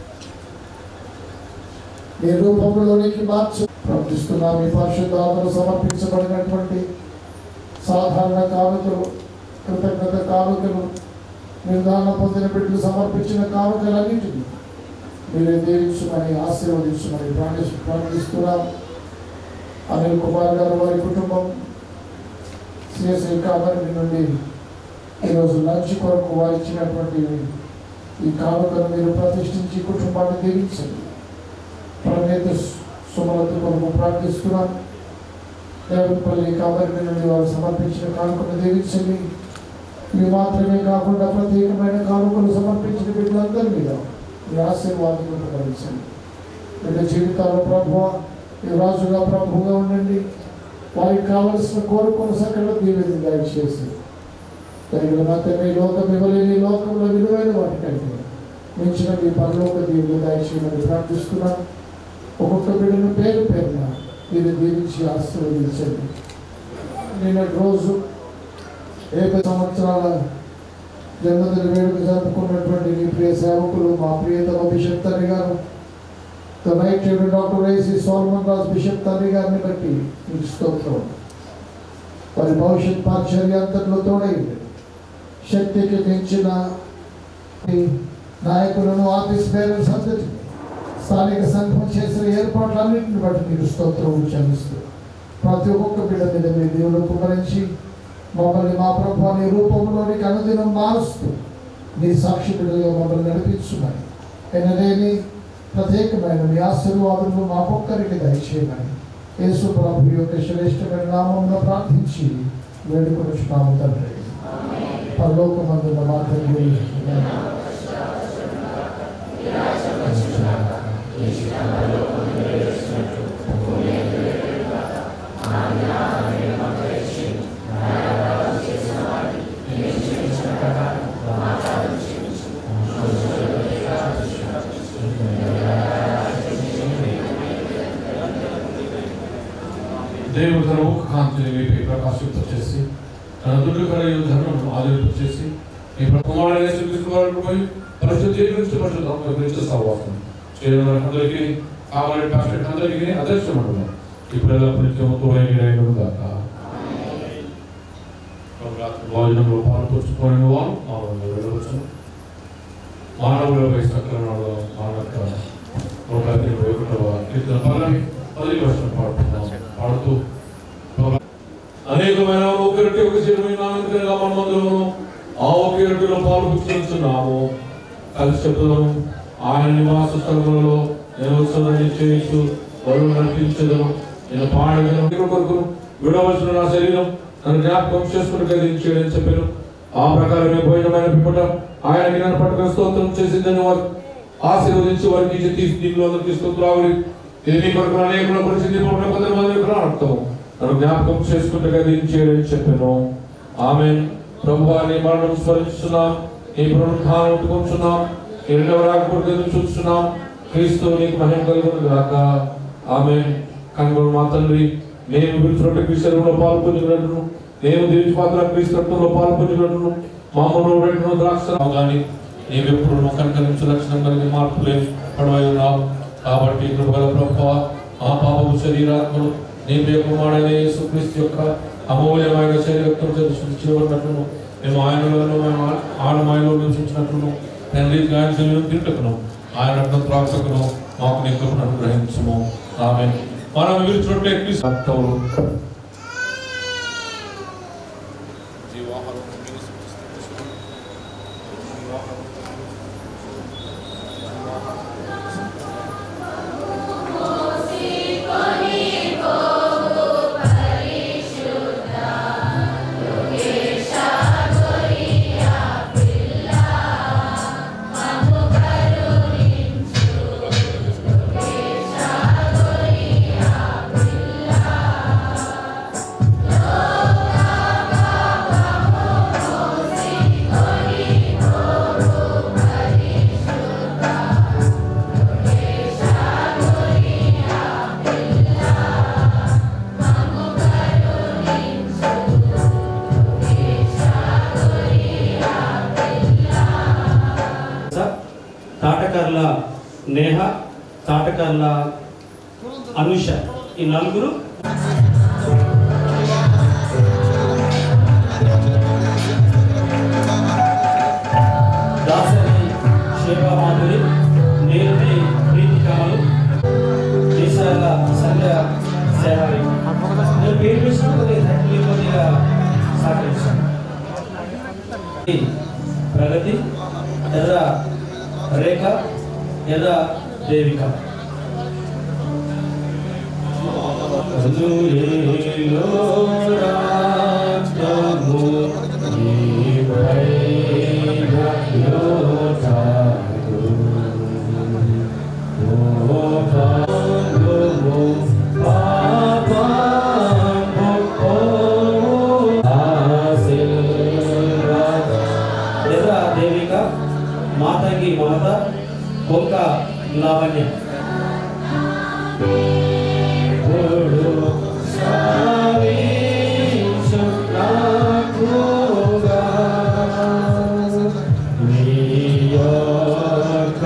నీ రూపంలోనికి మార్చి ప్రార్థిస్తున్నాం ఈ పరిశుద్ధ ఆత్మలు సమర్పించబడినటువంటి సాధారణ కానుకలు కృతజ్ఞత కానుకలు నిర్ధారణ పొందిన బిడ్డలు సమర్పించిన కానుకలన్నింటినీ మీరే దీవించమని ఆశీర్వదించమని ప్రార్థి ప్రార్థిస్తున్నాం అనిల్ కుమార్ గారు వారి కుటుంబం సిఎస్ఐ కాబట్టి నుండి ఈరోజు లంచ్ కొరకు వారు ఇచ్చినటువంటి ఈ కానుకను మీరు ప్రతిష్ఠించి కుటుంబాన్ని దీవించండి ప్రణేత సుమలత కొరకు ప్రార్థిస్తున్నాం దేవపల్లి కాబట్టి నుండి వారు సమర్పించిన కానుకను దీవించండి ఇవి మాత్రమే కాకుండా ప్రత్యేకమైన కానుకలు సమర్పించిన బిడ్డలందరి మీద మీ ఆశీర్వాదం ఉపకరించండి బిడ్డ జీవితాల్లో ప్రభు ఈ రాజుగా ప్రభువుగా ఉండండి వారికి కావలసిన కోరుకున్న సకల దీవెని దయచేసి తగిన మత మీ లోకం ఇవ్వలేని లోకంలో విలువైన వాటికంటే మించిన మీ పరలోక దీవులు దయచేయమని ప్రార్థిస్తున్నాం ఒక్కొక్క బిడ్డను పేరు పేరున మీరు దీవించి ఆశీర్వదించండి నిన్నటి రోజు ఏడు సంవత్సరాల జన్మదిన వేడుక జరుపుకున్నటువంటి మీ ప్రియ సేవకులు మా ప్రియతమ బిషప్ తండ్రి గారు ద రైట్ డాక్టర్ రైసి సోల్మన్ రాజ్ బిషప్ తండ్రి గారిని బట్టి మీకు స్తోత్రం వారి భవిష్యత్ పాఠశాల అంతట్లో తోడైంది శక్తికి మించిన ఈ నాయకులను ఆఫీస్ పేరెంట్స్ అందరికీ స్థానిక సంఘం చేసిన ఏర్పాట్లన్నింటిని బట్టి మీకు స్తోత్రం చెల్లిస్తూ ప్రతి ఒక్క బిడ్డ మీద మీ దేవుడు కుమరించి మమ్మల్ని మా ప్రభు నీ రూపంలోనికి అనుదినం మారుస్తూ నీ సాక్షి బిడ్డలుగా మమ్మల్ని నడిపించుమని ఎనలేని ప్రత్యేకమైన మీ ఆశీర్వాదములు మాకొక్కరికి దయచేయమని యేసు ప్రభు యొక్క శ్రేష్టమైన నామంలో ప్రార్థించి వేడుకొచ్చున్నాము తండ్రి పరలోకమందున్న మా తండ్రి దేవుడు తన ముఖ కాంతిని మీపై ప్రకాశింపచేసి తన దుడ్డు కలిగిన ధర్మను ఆదరింపచేసి మీ కుమారుడైన శ్రీకృష్ణ పోయి పరిశుద్ధ జీవించి పరిశుద్ధ గురించి సహవాసం చేయడం అందరికీ కావాలి పాస్టర్ అందరికీ అధ్యక్ష మండలం ఇప్పుడు ఎలా పరిచయం తోడైన దాకా భోజనంలో పాల్పంచుకోని వారు మానవులు వెళ్ళవచ్చు మానవులపై సక్రమంలో మానవ నూట ఇరవై ఒకటవ కీర్తన పల్లవి పది వర్షం పాడుతున్నాం పాడుతూ అనేకమైన ఒకే రొట్టె ఒక శరీరమైన నామకరంగా మనమందరము ఆ ఒకే రొట్టెలో పాలు పుచ్చుకుంటున్నాము కలిసి చెప్పుదాము ఆయన నివాస స్థలములలో నేను ఉత్సవాన్ని చేయొచ్చు వరువు నడిపించదను నేను పాడగలను కొరకు విడవలసిన నా శరీరం నన్ను జ్ఞాపకం చేసుకుని కలిగించేయని చెప్పాను ఆ ప్రకారమే భోజనమైన పిమ్మట ఆయన జ్ఞాన పట్టుకుని స్తోత్రం చేసిందని వారు ఆశీర్వదించి వారికి ఇచ్చి తీసి దీనిలో తీసుకుని రావాలి ఇది మీ కొరకు అనేకుల పరిస్థితి కొందరు మంది అర్థం నన్ను జ్ఞాపకం చేసుకుంటే కలిగించేయని చెప్పాను ఆమె ప్రభువాన్ని మరణం స్మరించున్నాం నీ పునరుద్ధానం ఒప్పుకుంటున్నాం నీ రెండవ రాకపోతే ఎదురు చూస్తున్నాం క్రీస్తు నీకు మహిమ కలుగును గాక ఆమె కనుగొని మా తండ్రి నేను విడిచినట్టు క్రీస్తులో పాల్పొందినట్లు నేను దీవించి పాత్ర క్రీస్తు రక్తంలో పాల్పొందినట్లు మామూలు రెండు ద్రాక్ష కానీ నీవు ఎప్పుడు కనుకరించు లక్షణం కలిగి మార్పులే పడవై ఉన్నావు కాబట్టి కృపగల ప్రభావ ఆ పాపము శరీరాత్మలు నీ ప్రియకుమారుడైన యేసుక్రీస్తు యొక్క అమూల్యమైన శరీరత్వం చేయబడినట్లును మేము ఆయనలో మేము ఆడమాయలో నివసించినట్లును తండ్రి ఆయన శరీరం తింటకును ఆయన రక్తం త్రాక్షకును మాకు నీ కృపను అనుగ్రహించము ఆమె మనం విరిచినట్టే క్రీస్తు రక్తములు కాటకల్ల అనుష ఈ నలుగురు దాసరి శేభా మాధురి నేరుని ప్రీతి కమలు దేశాల సంఘ సేవరి నేను పేరు వేసినప్పుడు మీరు కొద్దిగా సహకరించాను ప్రగతి ఎర్ర రేఖ ఎర్ర దేవిక కనులేలో రాజ్యము నీవైన యోధాడు. ఓ పాండుము పాపము ఓ ఆశీర్వాద. ఎర్ర దేవిక మాతంగి మమత కొంక లావణ్య పొడు సావించు నాకుగా నీ యొక్క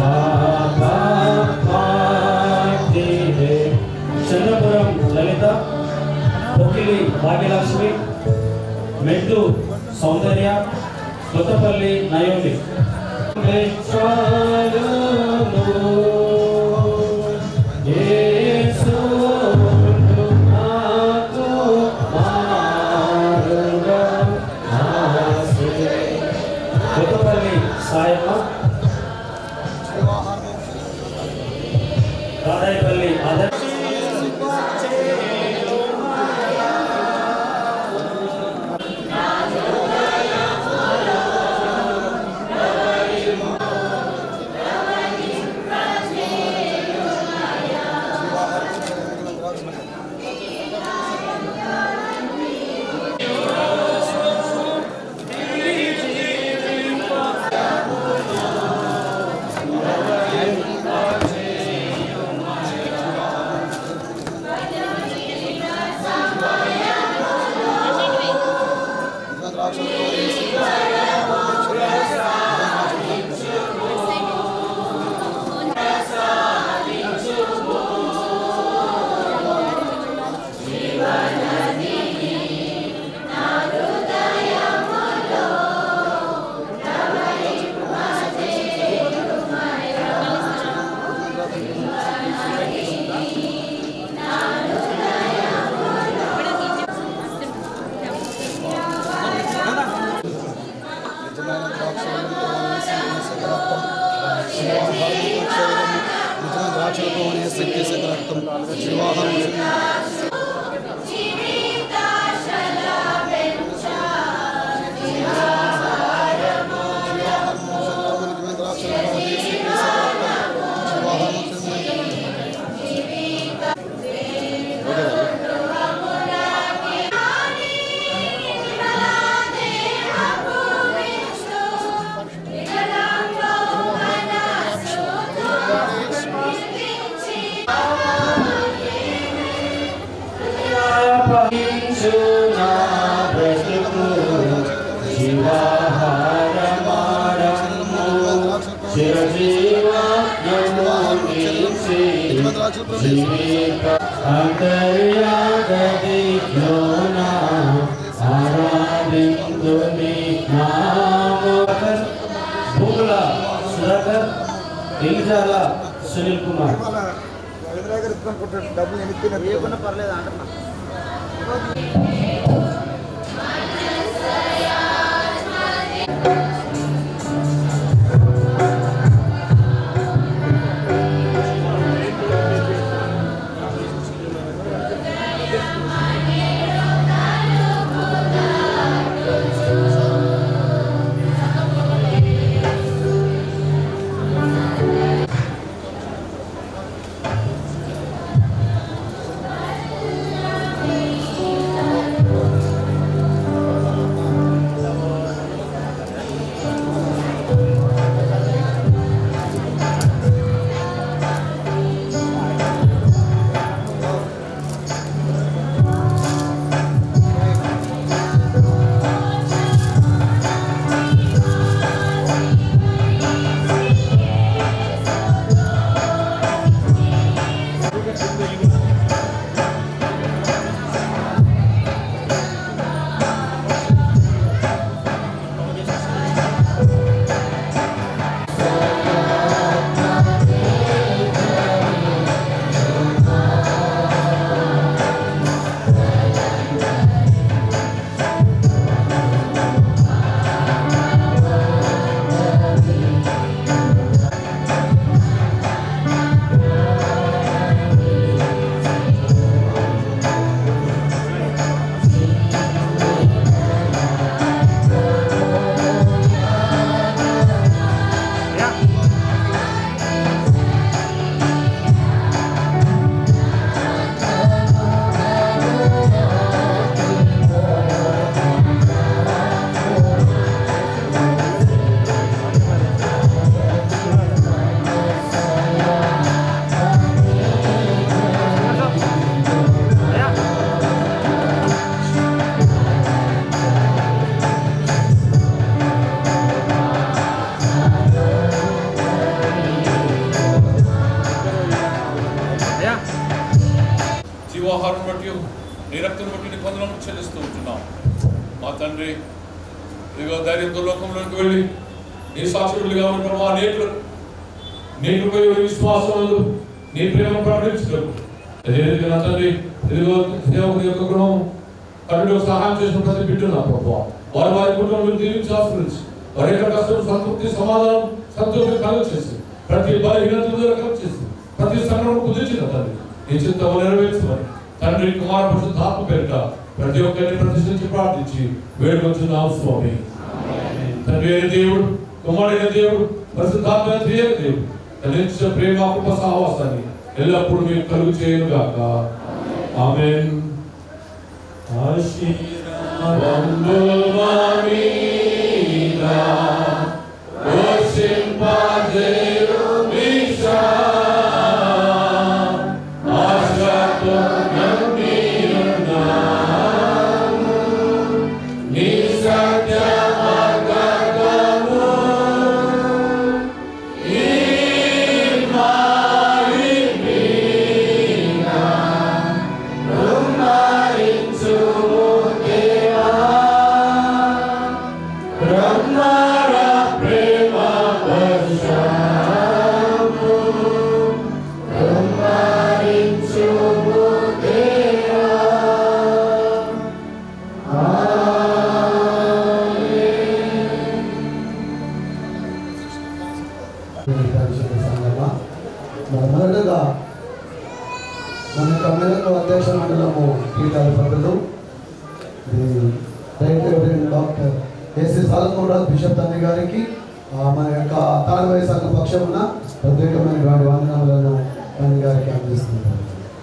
పాపమాటిదే. చంద్రపురం లలిత పొక్కిలి భాగ్యలక్ష్మి మెట్టు సౌందర్య కొత్తపల్లి నయోమి కొత్తపల్లి సాయమ్మ రాధాయపల్లి ఆదర్శ ద్రాక్షలతో సంకేత రక్తం వివాహం ఎలిజాల సునీల్ కుమార్ డబ్బులు ఎనిమిది పర్లేదు అంటున్నా Thank బట్టి నీ రక్తం బట్టి నీ కొందరం చెల్లిస్తూ ఉంటున్నాం మా తండ్రి ఇదిగో ధైర్యంతో లోకంలోకి వెళ్ళి నీ సాక్షులుగా ఉన్న ప్రభావ అనేకులు నీ కృపయ విశ్వాసములు నీ ప్రేమ ప్రకటించడం అదే రీతిగా తండ్రి ఇదిగో సేవకుని యొక్క గుణం కరుడు సహాయం చేసిన ప్రతి బిడ్డ నా ప్రభావ వారి వారి కుటుంబాలను దీవించి ఆశ్రయించి వారి యొక్క కష్టం సంతృప్తి సమాధానం సంతోషం కలుగు చేసి ప్రతి బలహీనత కలుగు చేసి ప్రతి సంఘటన కుదిర్చిన తండ్రి నీ చిత్తం నెరవేర్చమని తండ్రి కుమార పరిశుద్ధాత్మ పేరిట ప్రతి ఒక్కరిని ప్రతిష్ఠించి ప్రార్థించి వేడుకొచ్చున్నాం స్వామి తండ్రి అయిన దేవుడు కుమారుడైన దేవుడు పరిశుద్ధాత్మ త్రియేక దేవుడు తల్లించిన ప్రేమ కృప సహవాసాన్ని ఎల్లప్పుడూ మీకు కలుగు చేయను గాక ఆమేన్ పరిశుద్ధ సంఘమా మరి మొదటగా మన యొక్క మేరకు అధ్యక్ష మండలము పీఠాధిపతులు the right reverend doctor S C Salakondaraju bishop తండ్రి గారికి ఆ, మన యొక్క తాళవాయి సంఘ పక్షమున ప్రత్యేకమైనటువంటి వందనములను తండ్రి గారికి అందిస్తున్నారు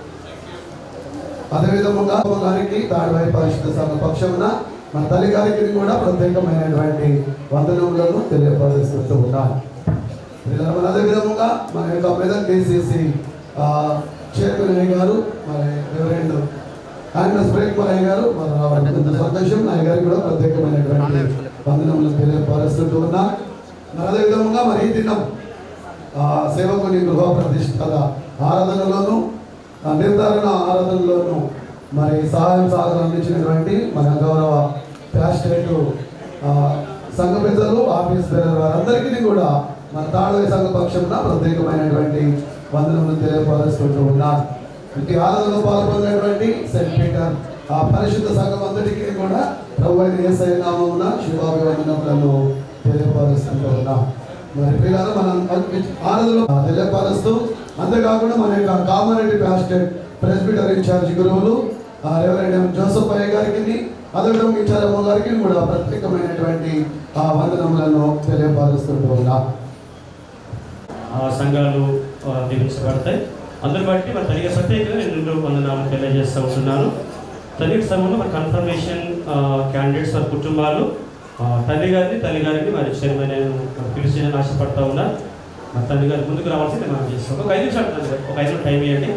అదేవిధముగా గారికి తాడివాయి పరిశుద్ధ సంఘ పక్షమున మన తల్లి గారికి కూడా ప్రత్యేకమైనటువంటి వందనములను తెలియపరుస్తూ ఉన్నాను మరి అదే విధముగా మన యొక్క మెదక్ డిసిసి చైర్మన్ అయ్య గారు మరి రెవరెండ్ కాంగ్రెస్ బ్రేక్మర్ అయ్య గారు మరి రావడం సంతోషం అయ్య గారికి కూడా ప్రత్యేకమైనటువంటి వందనములు తెలియపరుస్తూ ఉన్నా మరి అదే విధముగా మరి ఈ దినం ఆ, సేవకుని గృహ ప్రతిష్టల ఆరాధనలోను ఆ, నిర్ధారణ ఆరాధనలోను మరి సహాయం సహకారం అందించినటువంటి మన గౌరవ ప్యాస్టేట్ సంఘ పెద్దలు ఆఫీస్ బేరర్ వారందరికీ కూడా మన తాళవై సంఘ పక్షంలో ప్రత్యేకమైనటువంటి వందనములు తెలియపరుస్తుంటూ ఉన్నారు ప్రతి ఆరాధనలో పాల్గొన్నటువంటి సెంట్ పీటర్ ఆ పరిశుద్ధ సంఘం అంతటికీ కూడా ప్రభు అయిన యేసయ్య నామమున శుభాభివందనములను తెలియపరుస్తుంటూ ఉన్నాం మరి పిల్లలు మనం ఆనందంలో తెలియపరుస్తూ అంతేకాకుండా మన యొక్క కామారెడ్డి ప్యాస్టెడ్ ప్రెసిడెంట్ ఇన్ఛార్జ్ గురువులు ఆ రెవరెండ్ ఎం జోసఫ్ అయ్య గారికి అదేవిధంగా ఇన్ఛార్జ్ అమ్మ గారికి కూడా ప్రత్యేకమైనటువంటి ఆ వందనములను తెలియపరుస్తుంటూ ఉన్నాం ఆ సంఘాలు ఆ, దీవించబడతాయి అందుని బట్టి మరి తల్లిగా ప్రత్యేకంగా నేను రెండు వందనాలు తెలియజేస్తూ ఉంటున్నాను తల్లి సమయంలో మరి కన్ఫర్మేషన్ క్యాండిడేట్స్ వారి కుటుంబాలు ఆ, తల్లి గారిని తల్లి గారిని మరి చైర్మన్ నేను పిలిచి ఆశపడతా ఉన్నా మరి తల్లి గారి ముందుకు రావాల్సింది మనం చేస్తాం ఒక ఐదు నిమిషాలు తల్లి గారు, ఒక ఐదు నిమిషాలు టైం ఇవ్వండి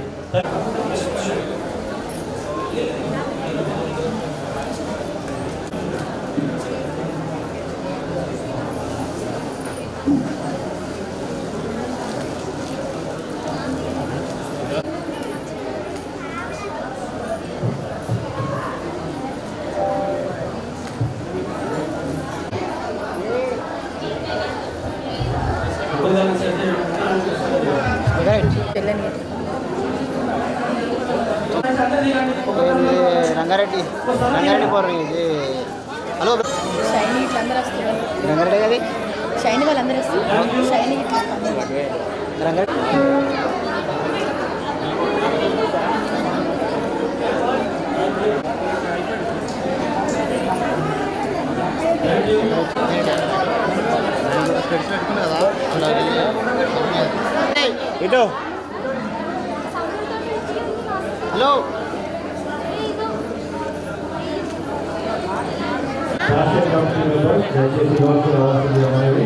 రంగారెడ్డి రంగారెడ్డి పోరు ఇది హలో షైనీ ఇట్లా అందరూ వస్తారు రంగారెడ్డి గారి షైనీ వాళ్ళందరూ వస్తారు షైనీ ఇట్లా రంగారెడ్డి ఇటు హలో దయచేసి లోపలికి రావాల్సింది మనవి.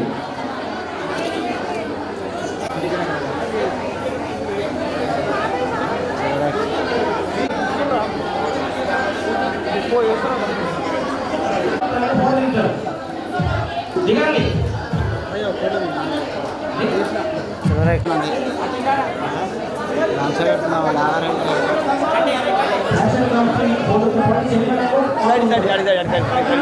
దిగండి డాన్సర్ పెట్టుకున్నావా సైడ్ సైడ్ అడి సైడ్ అడి సైడ్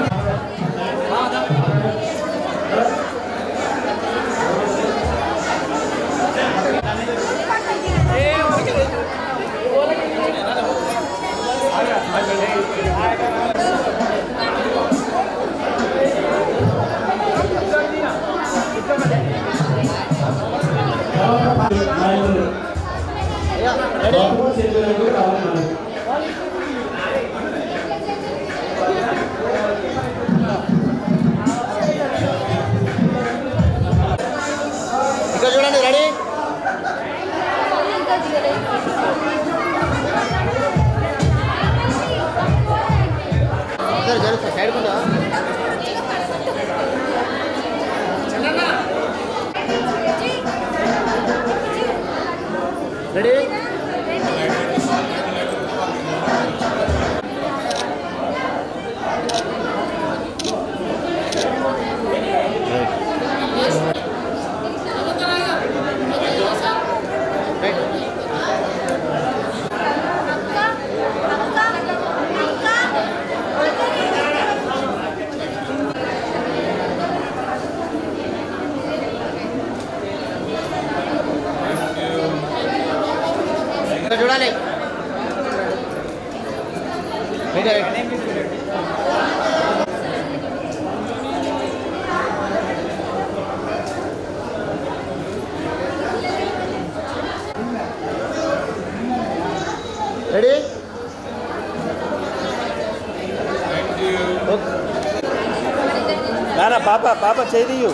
ఇక్కడ చూడండి రెడీ సరే జరుగుతుంది సైడ్ కొందా రెడీ ఇక్కడ చూడాలి రెడీ రెడీ నానా పాప పాప చేదియు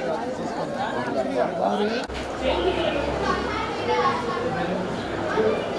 వారు